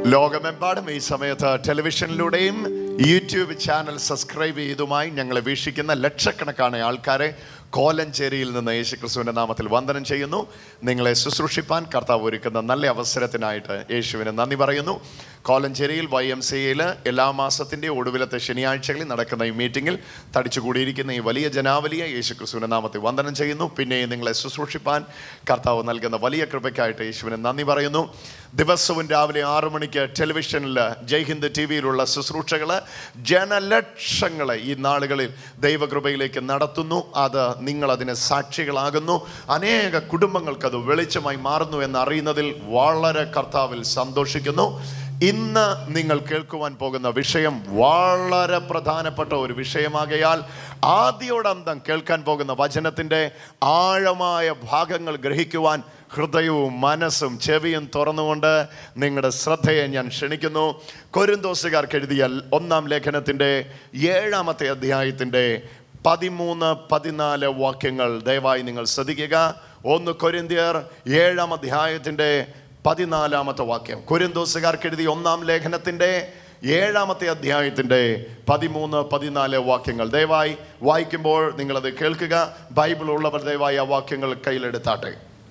ലോകമെമ്പാടും ഈ സമയത്ത് ടെലിവിഷനിലൂടെയും യൂട്യൂബ് ചാനൽ സബ്സ്ക്രൈബ് ചെയ്തുമായി ഞങ്ങളെ വീക്ഷിക്കുന്ന ലക്ഷക്കണക്കാണ് ആൾക്കാരെ കോലഞ്ചേരിയിൽ നിന്ന് യേശുക്രിസ്തുവിന്റെ നാമത്തിൽ വന്ദനം ചെയ്യുന്നു നിങ്ങളെ ശുശ്രൂഷിപ്പാൻ കർത്താവ് ഒരുക്കുന്ന നല്ല അവസരത്തിനായിട്ട് യേശുവിന് നന്ദി പറയുന്നു കോലഞ്ചേരിയിൽ വൈ എം സി എയിൽ എല്ലാ മാസത്തിൻ്റെ ഒടുവിലത്തെ ശനിയാഴ്ചകളിൽ നടക്കുന്ന ഈ മീറ്റിങ്ങിൽ തടിച്ചുകൂടിയിരിക്കുന്ന ഈ വലിയ ജനാവലിയെ യേശുക്രിസ്തുവിന്റെ നാമത്തിൽ വന്ദനം ചെയ്യുന്നു പിന്നെ നിങ്ങളെ ശുശ്രൂഷിപ്പാൻ കർത്താവ് നൽകുന്ന വലിയ കൃപയ്ക്കായിട്ട് യേശുവിന് നന്ദി പറയുന്നു ദിവസവും രാവിലെ ആറു മണിക്ക് ടെലിവിഷനിൽ ജയ്ഹിന്ദ് ടി വിയിലുള്ള ശുശ്രൂഷകൾ ജനലക്ഷങ്ങളെ ഈ നാളുകളിൽ ദൈവകൃപയിലേക്ക് നടത്തുന്നു അത് നിങ്ങൾ അതിന് സാക്ഷികളാകുന്നു അനേക കുടുംബങ്ങൾക്ക് അത് വെളിച്ചമായി മാറുന്നു എന്നറിയുന്നതിൽ വളരെ കർത്താവിൽ സന്തോഷിക്കുന്നു ഇന്ന് നിങ്ങൾ കേൾക്കുവാൻ പോകുന്ന വിഷയം വളരെ പ്രധാനപ്പെട്ട ഒരു വിഷയമാകയാൽ ആദ്യോടന്തം കേൾക്കാൻ പോകുന്ന വചനത്തിൻ്റെ ആഴമായ ഭാഗങ്ങൾ ഗ്രഹിക്കുവാൻ ഹൃദയവും മനസ്സും ചെവിയും തുറന്നുകൊണ്ട് നിങ്ങളുടെ ശ്രദ്ധയെ ഞാൻ ക്ഷണിക്കുന്നു കൊരിന്തോസുകാർക്ക് എഴുതിയ ഒന്നാം ലേഖനത്തിൻ്റെ ഏഴാമത്തെ അധ്യായത്തിൻ്റെ പതിമൂന്ന് പതിനാല് വാക്യങ്ങൾ ദയവായി നിങ്ങൾ ശ്രദ്ധിക്കുക ഒന്ന് കൊരിന്തിയർ ഏഴാം അധ്യായത്തിൻ്റെ പതിനാലാമത്തെ വാക്യം കൊരിന്തോസുകാർക്ക് എഴുതിയ ഒന്നാം ലേഖനത്തിൻ്റെ ഏഴാമത്തെ അധ്യായത്തിൻ്റെ പതിമൂന്ന് പതിനാല് വാക്യങ്ങൾ ദയവായി വായിക്കുമ്പോൾ നിങ്ങളത് കേൾക്കുക ബൈബിൾ ഉള്ളവർ ദയവായി ആ വാക്യങ്ങൾ കയ്യിലെടുത്താട്ടെ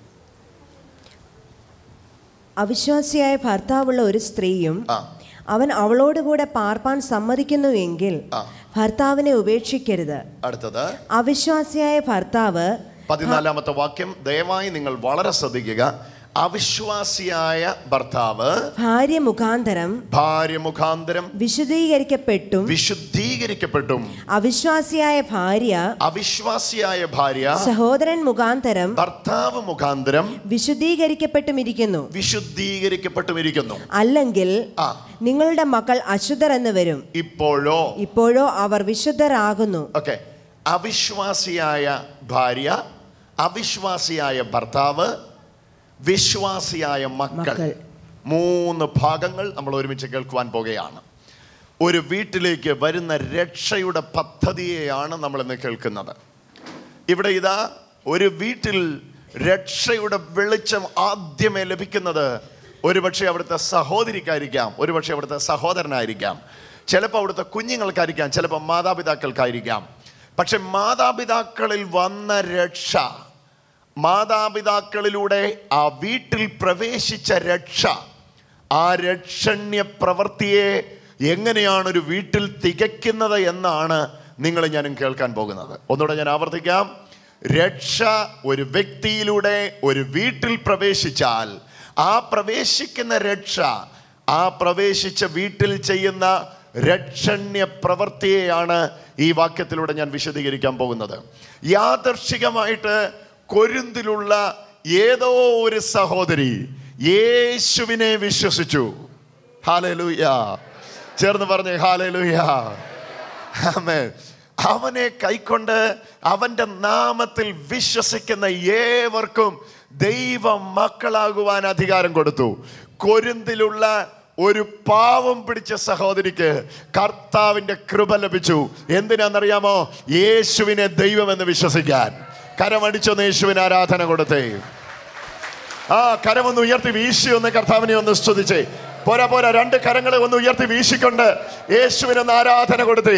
അവിശ്വാസിയായ ഭർത്താവുള്ള ഒരു സ്ത്രീയും ആ അവൻ അവളോടുകൂടെ പാർപ്പാൻ സമ്മതിക്കുന്നുവെങ്കിൽ ആ. ഭർത്താവിനെ ഉപേക്ഷിക്കരുത് അടുത്തത് അവിശ്വാസിയായ ഭർത്താവ് പതിനാലാമത്തെ വാക്യം ദയവായി നിങ്ങൾ വളരെ ശ്രദ്ധിക്കുക അവിശ്വാസിയായ ഭർത്താവ് ഭാര്യ മുഖാന്തരം ഭാര്യ മുഖാന്തരം വിശുദ്ധീകരിക്കപ്പെട്ടും വിശുദ്ധീകരിക്കപ്പെട്ടും അവിശ്വാസിയായ ഭാര്യ അവിശ്വാസിയായ ഭാര്യ സഹോദരൻ മുഖാന്തരം ഭർത്താവ് മുഖാന്തരം വിശുദ്ധീകരിക്കപ്പെട്ടും ഇരിക്കുന്നു വിശുദ്ധീകരിക്കപ്പെട്ടും ഇരിക്കുന്നു അല്ലെങ്കിൽ ആ നിങ്ങളുടെ മക്കൾ അശുദ്ധർ എന്ന് വരും ഇപ്പോഴോ ഇപ്പോഴോ അവർ വിശുദ്ധരാകുന്നു ഓക്കെ അവിശ്വാസിയായ ഭാര്യ അവിശ്വാസിയായ ഭർത്താവ് വിശ്വാസിയായ മക്കൾ മക്കൾ. മൂന്ന് ഭാഗങ്ങൾ നമ്മൾ ഒരുമിച്ച് കേൾക്കുവാൻ പോകുകയാണ് ഒരു വീട്ടിലേക്ക് വരുന്ന രക്ഷയുടെ പദ്ധതിയെയാണ് നമ്മൾ ഇന്ന് കേൾക്കുന്നത് ഇവിടെ ഇതാ ഒരു വീട്ടിൽ രക്ഷയുടെ വെളിച്ചം ആദ്യമേ ലഭിക്കുന്നത് ഒരുപക്ഷെ അവിടുത്തെ സഹോദരിക്കായിരിക്കാം ഒരുപക്ഷെ അവിടുത്തെ സഹോദരനായിരിക്കാം ചിലപ്പോൾ അവിടുത്തെ കുഞ്ഞുങ്ങൾക്കായിരിക്കാം ചിലപ്പോൾ മാതാപിതാക്കൾക്കായിരിക്കാം പക്ഷെ മാതാപിതാക്കളിൽ വന്ന രക്ഷ മാതാപിതാക്കളിലൂടെ ആ വീട്ടിൽ പ്രവേശിച്ച രക്ഷ ആ രക്ഷണ്യ പ്രവൃത്തിയെ എങ്ങനെയാണ് ഒരു വീട്ടിൽ തികയ്ക്കുന്നത് എന്നാണ് നിങ്ങൾ ഞാനും കേൾക്കാൻ പോകുന്നത് ഒന്നുകൂടെ ഞാൻ ആവർത്തിക്കാം രക്ഷ ഒരു വ്യക്തിയിലൂടെ ഒരു വീട്ടിൽ പ്രവേശിച്ചാൽ ആ പ്രവേശിക്കുന്ന രക്ഷ ആ പ്രവേശിച്ച വീട്ടിൽ ചെയ്യുന്ന രക്ഷണ്യ പ്രവൃത്തിയെയാണ് ഈ വാക്യത്തിലൂടെ ഞാൻ വിശദീകരിക്കാൻ പോകുന്നത് യാദർശികമായിട്ട് കൊരിന്തിലുള്ള ഏതോ ഒരു സഹോദരി യേശുവിനെ വിശ്വസിച്ചു ഹാലലൂയ ചേർന്ന് പറഞ്ഞേ ഹാലലൂയ ആമേൻ അവനെ കൈക്കൊണ്ട് അവന്റെ നാമത്തിൽ വിശ്വസിക്കുന്ന ഏവർക്കും ദൈവ മക്കളാകുവാൻ അധികാരം കൊടുത്തു കൊരിന്തിലുള്ള ഒരു പാവം പിടിച്ച സഹോദരിക്ക് കർത്താവിന്റെ കൃപ ലഭിച്ചു എന്തിനാണെന്നറിയാമോ യേശുവിനെ ദൈവമെന്ന് വിശ്വസിക്കാൻ കരമടിച്ചൊന്ന് യേശുവിന് ആരാധന കൊടുത്തേ ആ കരമൊന്ന് ഉയർത്തി വീശി ഒന്ന് കർത്താവിനെ ഒന്ന് സ്തുതിച്ചേ പോരാ പോരാ രണ്ട് കരങ്ങളെ ഒന്ന് ഉയർത്തി വീശിക്കൊണ്ട് യേശുവിനൊന്ന് ആരാധന കൊടുത്തേ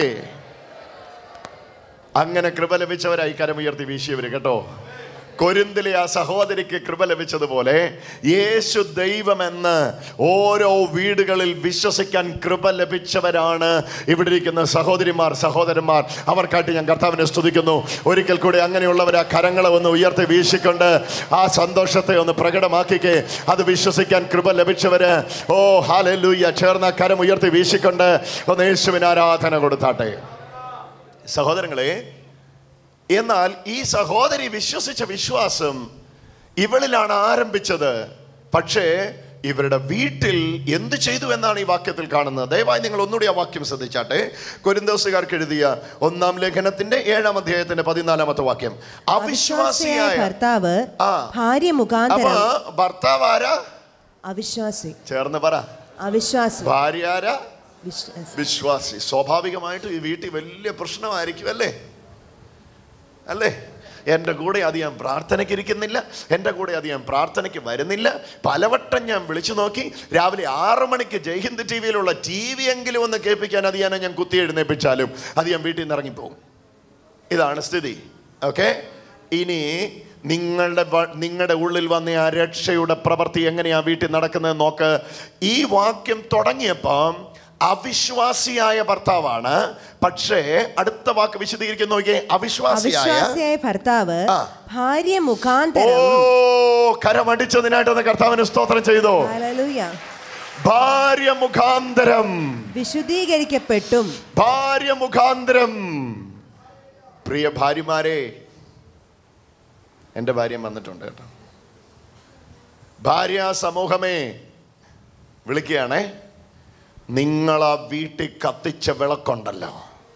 അങ്ങനെ കൃപ ലഭിച്ചവരായി കരമുയർത്തി വീശിയവര് കേട്ടോ കൊരിന്തിലെ ആ സഹോദരിക്ക് കൃപ ലഭിച്ചതുപോലെ യേശു ദൈവമെന്ന് ഓരോ വീടുകളിൽ വിശ്വസിക്കാൻ കൃപ ലഭിച്ചവരാണ് ഇവിടെ ഇരിക്കുന്ന സഹോദരിമാർ സഹോദരന്മാർ അവർക്കായിട്ട് ഞാൻ കർത്താവിനെ സ്തുതിക്കുന്നു ഒരിക്കൽ കൂടി അങ്ങനെയുള്ളവർ ആ കരങ്ങളെ ഒന്ന് ഉയർത്തി വീശിക്കൊണ്ട് ആ സന്തോഷത്തെ ഒന്ന് പ്രകടമാക്കിക്കേ അത് വിശ്വസിക്കാൻ കൃപ ലഭിച്ചവര് ഓ ഹാലൂയ്യ ചേർന്ന കരം ഉയർത്തി വീശിക്കൊണ്ട് ഒന്ന് യേശുവിന് ആരാധന കൊടുത്താട്ടെ സഹോദരങ്ങളെ എന്നാൽ ഈ സഹോദരി വിശ്വസിച്ച വിശ്വാസം ഇവളിലാണ് ആരംഭിച്ചത് പക്ഷേ ഇവരുടെ വീട്ടിൽ എന്ത് ചെയ്തു എന്നാണ് ഈ വാക്യത്തിൽ കാണുന്നത് ദയവായി നിങ്ങൾ ഒന്നുകൂടി ആ വാക്യം ശ്രദ്ധിച്ചാട്ടെ കൊരിന്തോസുകാർക്ക് എഴുതിയ ഒന്നാം ലേഖനത്തിന്റെ ഏഴാം അധ്യായത്തിന്റെ പതിനാലാമത്തെ വാക്യം അവിശ്വാസിയായ അവിശ്വാസിയായ ഭർത്താവ് ആ. ഭാര്യ അപ്പൊ മുഖാന്തരം ഭർത്താവ് ആരാ അവിശ്വാസി ചേർന്ന് പറ അവിശ്വാസി ഭാര്യ ആരാ വിശ്വാസി വിശ്വാസി സ്വാഭാവികമായിട്ടും ഈ വീട്ടിൽ വലിയ പ്രശ്നമായിരിക്കും അല്ലേ അല്ലേ എൻ്റെ കൂടെ അധികം പ്രാർത്ഥനയ്ക്ക് ഇരിക്കുന്നില്ല എൻ്റെ കൂടെ അധികം പ്രാർത്ഥനയ്ക്ക് വരുന്നില്ല പലവട്ടം ഞാൻ വിളിച്ചു നോക്കി രാവിലെ ആറ് മണിക്ക് ജയ്ഹിന്ദ് ടി വിയിലുള്ള ടി വി എങ്കിലും ഒന്ന് കേൾപ്പിക്കാൻ അധിയാനെ ഞാൻ കുത്തി എഴുന്നേപ്പിച്ചാലും അധികം വീട്ടിൽ നിന്ന് ഇറങ്ങിപ്പോകും ഇതാണ് സ്ഥിതി ഓക്കെ ഇനി നിങ്ങളുടെ വ- നിങ്ങളുടെ ഉള്ളിൽ വന്ന ആ രക്ഷയുടെ പ്രവൃത്തി എങ്ങനെയാ വീട്ടിൽ നടക്കുന്നത് നോക്ക് ഈ വാക്യം തുടങ്ങിയപ്പം അവിശ്വാസിയായ ഭർത്താവാണ് പക്ഷേ അടുത്ത വാക്ക് വിശദീകരിക്കുന്ന നോക്കിയേ അവിശ്വാസിയായ അവിശ്വാസിയായ ഭർത്താവ് ആ. ഭാര്യ ഓ മുഖാന്തരം കരമടിച്ചതിനായിട്ടൊന്ന് കർത്താവിന് സ്തോത്രം ചെയ്തോ ഹല്ലേലൂയ, ഭാര്യ മുഖാന്തരം വിശുദ്ധീകരിക്കപ്പെട്ടും ഭാര്യ മുഖാന്തരം പ്രിയ ഭാര്യമാരെ എൻ്റെ ഭാര്യ വന്നിട്ടുണ്ട് കേട്ടോ ഭാര്യ സമൂഹമേ വിളിക്കുകയാണേ നിങ്ങൾ ആ വീട്ടിൽ കത്തിച്ച വിളക്കുണ്ടല്ലോ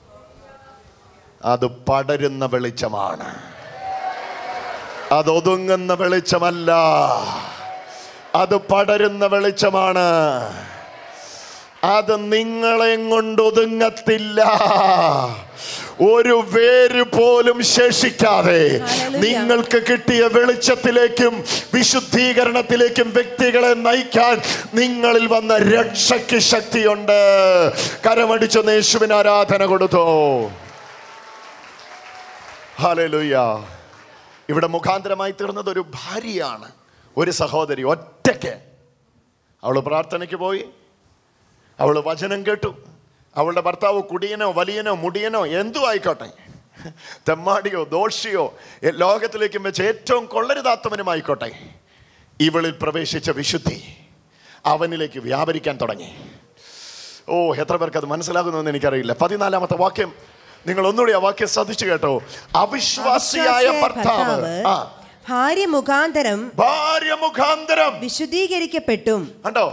അത് പടരുന്ന വെളിച്ചമാണ് അതൊതുങ്ങുന്ന വെളിച്ചമല്ല അത് പടരുന്ന വെളിച്ചമാണ് അത് നിങ്ങളെ കൊണ്ട് ഒതുങ്ങത്തില്ല ഒരു വേര് പോലും ശേഷിക്കാതെ ഹല്ലേലൂയ. നിങ്ങൾക്ക് കിട്ടിയ വെളിച്ചത്തിലേക്കും വിശുദ്ധീകരണത്തിലേക്കും വ്യക്തികളെ നയിക്കാൻ നിങ്ങളിൽ വന്ന രക്ഷയ്ക്ക് ശക്തിയുണ്ട് കരമടിച്ച യേശുവിന് ആരാധന കൊടുത്തോ ഹല്ലേലൂയ ഇവിടെ മുഖാന്തരമായി തീർന്നത് ഒരു ഭാര്യയാണ് ഒരു സഹോദരി ഒറ്റയ്ക്ക് അവൾ പ്രാർത്ഥനയ്ക്ക് പോയി അവൾ വചനം കേട്ടു അവളുടെ ഭർത്താവ് കുടിയനോ വലിയനോ മുടിയനോ എന്തു ആയിക്കോട്ടെ തെമ്മാടിയോ ദോഷിയോ എ- ലോകത്തിലേക്കും വെച്ച് ഏറ്റവും കൊള്ളരുതാത്തവനുമായിക്കോട്ടെ ഇവളിൽ പ്രവേശിച്ച വിശുദ്ധി അവനിലേക്ക് വ്യാപരിക്കാൻ തുടങ്ങി ഓ എത്ര പേർക്ക് അത് മനസ്സിലാകുന്നുവെന്ന് എനിക്കറിയില്ല പതിനാലാമത്തെ വാക്യം നിങ്ങൾ ഒന്നുകൂടി ആ വാക്യം ശ്രദ്ധിച്ചു കേട്ടോ അവിശ്വാസിയായ ഭർത്താവ് ആ ഭാര്യ മുഖാന്തരം ഭാര്യ മുഖാന്തരം വിശുദ്ധീകരിക്കപ്പെട്ടും കണ്ടോ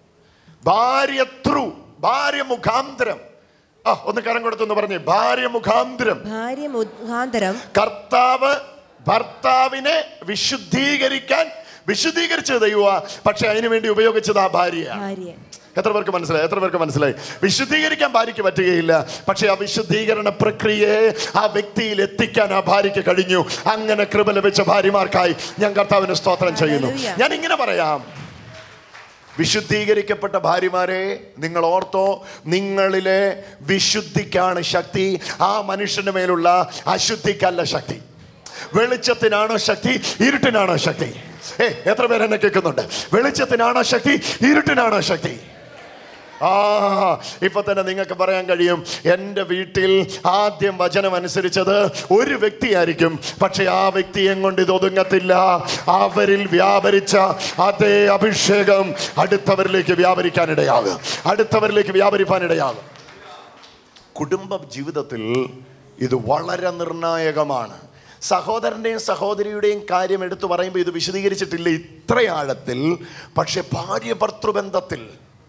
ഭാര്യ ത്രൂ ഭാര്യ മുഖാന്തരം ആ ഒന്ന് കരം കൊടുത്തൊന്ന് പറഞ്ഞേ ഭാര്യ മുഖാന്തരം ഭാര്യ മുഖാന്തരം കർത്താവ് ഭർത്താവിനെ വിശുദ്ധീകരിക്കാൻ വിശുദ്ധീകരിച്ചത് ദൈവ പക്ഷെ അതിനു വേണ്ടി ഉപയോഗിച്ചത് ആ ഭാര്യയാണ് ഭാര്യ എത്ര പേർക്ക് മനസ്സിലായി എത്ര പേർക്ക് മനസ്സിലായി വിശുദ്ധീകരിക്കാൻ ഭാര്യയ്ക്ക് പറ്റുകയില്ല പക്ഷെ ആ വിശുദ്ധീകരണ പ്രക്രിയയെ ആ വ്യക്തിയിൽ എത്തിക്കാൻ ആ ഭാര്യയ്ക്ക് കഴിഞ്ഞു അങ്ങനെ കൃപ ലഭിച്ച ഭാര്യമാർക്കായി ഞാൻ കർത്താവിന് സ്തോത്രം ചെയ്യുന്നു ഹല്ലേലൂയ. ഞാൻ ഇങ്ങനെ പറയാം വിശുദ്ധീകരിക്കപ്പെട്ട ഭാര്യമാരെ നിങ്ങൾ ഓർത്തോ നിങ്ങളിലെ വിശുദ്ധിക്കാണ് ശക്തി ആ മനുഷ്യന്റെ മേലുള്ള അശുദ്ധിക്കല്ല ശക്തി വെളിച്ചത്തിനാണോ ശക്തി ഇരുട്ടിനാണോ ശക്തി ഏ എത്ര പേര് എന്നെ കേൾക്കുന്നുണ്ട് വെളിച്ചത്തിനാണോ ശക്തി ഇരുട്ടിനാണോ ശക്തി ആ ഇപ്പൊ തന്നെ നിങ്ങൾക്ക് പറയാൻ കഴിയും എൻ്റെ വീട്ടിൽ ആദ്യം വചനം അനുസരിച്ചത് ഒരു വ്യക്തിയായിരിക്കും പക്ഷെ ആ വ്യക്തിയെ കൊണ്ട് ഇത് ഒതുങ്ങത്തില്ല അവരിൽ വ്യാപരിച്ച അതേ അഭിഷേകം അടുത്തവരിലേക്ക് വ്യാപരിക്കാനിടയാകും അടുത്തവരിലേക്ക് വ്യാപരിക്കാനിടയാകും കുടുംബ ജീവിതത്തിൽ ഇത് വളരെ നിർണായകമാണ് സഹോദരൻ്റെയും സഹോദരിയുടെയും കാര്യം എടുത്തു പറയുമ്പോൾ ഇത് വിശദീകരിച്ചിട്ടില്ല ഇത്ര ആഴത്തിൽ പക്ഷെ ഭാര്യ ഭർത്തൃബന്ധത്തിൽ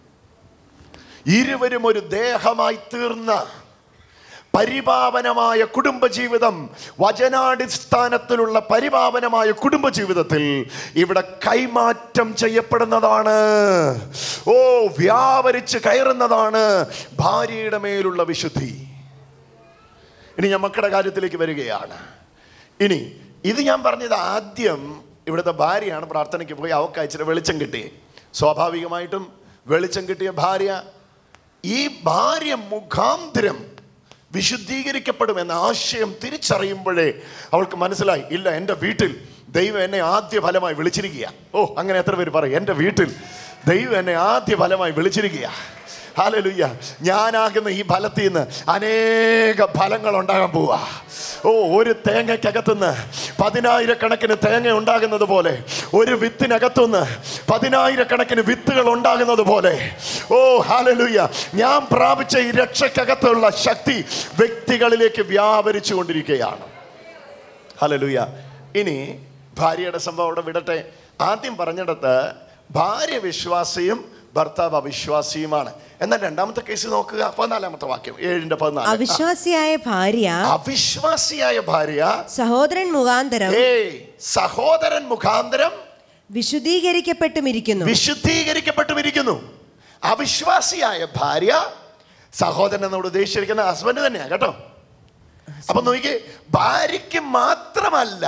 ഇരുവരും ഒരു ദേഹമായി തീർന്ന പരിപാവനമായ കുടുംബജീവിതം വചനാടിസ്ഥാനത്തിലുള്ള പരിപാവനമായ കുടുംബജീവിതത്തിൽ ഇവിടെ കൈമാറ്റം ചെയ്യപ്പെടുന്നതാണ് ഓ വ്യാപരിച്ച് കയറുന്നതാണ് ഭാര്യയുടെ മേലുള്ള വിശുദ്ധി ഇനി ഞാൻ മക്കളുടെ കാര്യത്തിലേക്ക് വരികയാണ് ഇനി ഇത് ഞാൻ പറഞ്ഞത് ആദ്യം ഇവിടുത്തെ ഭാര്യയാണ് പ്രാർത്ഥനയ്ക്ക് പോയി അവൾക്ക് അയച്ചിട്ട് വെളിച്ചം കിട്ടി സ്വാഭാവികമായിട്ടും വെളിച്ചം കിട്ടിയ ഭാര്യ ഈ ഭാര്യ മുഖാന്തരം വിശുദ്ധീകരിക്കപ്പെടും എന്ന ആശയം തിരിച്ചറിയുമ്പോഴേ അവൾക്ക് മനസ്സിലായി ഇല്ല എൻ്റെ വീട്ടിൽ ദൈവം എന്നെ ആദ്യ ഫലമായി വിളിച്ചിരിക്കുക ഓ അങ്ങനെ എത്ര പേര് പറയും എൻ്റെ വീട്ടിൽ ദൈവം എന്നെ ആദ്യ ഫലമായി വിളിച്ചിരിക്കുക ഹാലലുയ്യ ഞാനാകുന്ന ഈ ഫലത്തിൽ നിന്ന് അനേക ഫലങ്ങൾ ഉണ്ടാകാൻ പോവാ ഓ ഒരു തേങ്ങയ്ക്കകത്തുനിന്ന് പതിനായിരക്കണക്കിന് തേങ്ങ ഉണ്ടാകുന്നത് പോലെ ഒരു വിത്തിനകത്തുനിന്ന് പതിനായിരക്കണക്കിന് വിത്തുകൾ ഉണ്ടാകുന്നത് പോലെ ഓ ഹാലലുയ്യ ഞാൻ പ്രാപിച്ച ഈ രക്ഷക്കകത്തുള്ള ശക്തി വ്യക്തികളിലേക്ക് വ്യാപരിച്ചു കൊണ്ടിരിക്കുകയാണ് ഹലലുയ ഇനി ഭാര്യയുടെ സംഭവം അവിടെ വിടട്ടെ ആദ്യം പറഞ്ഞിടത്ത് ഭാര്യ വിശ്വാസിയും ഭർത്താവ് അവിശ്വാസിയുമാണ് എന്നാൽ രണ്ടാമത്തെ കേസ് നോക്കുക പതിനാലാമത്തെ വാക്യം ഏഴിന്റെ പതിനാല് അവിശ്വാസിയായ ഭാര്യ അവിശ്വാസിയായ ഭാര്യ സഹോദരൻ മുഖാന്തരം ഏയ് സഹോദരൻ മുഖാന്തരം വിശുദ്ധീകരിക്കപ്പെട്ടും ഇരിക്കുന്നു വിശുദ്ധീകരിക്കപ്പെട്ടും ഇരിക്കുന്നു അവിശ്വാസിയായ ഭാര്യ സഹോദരൻ എന്നോട് ഉദ്ദേശിച്ചിരിക്കുന്ന ഹസ്ബൻഡ് തന്നെയാണ് കേട്ടോ അപ്പൊ നോക്കിയേ ഭാര്യയ്ക്ക് മാത്രമല്ല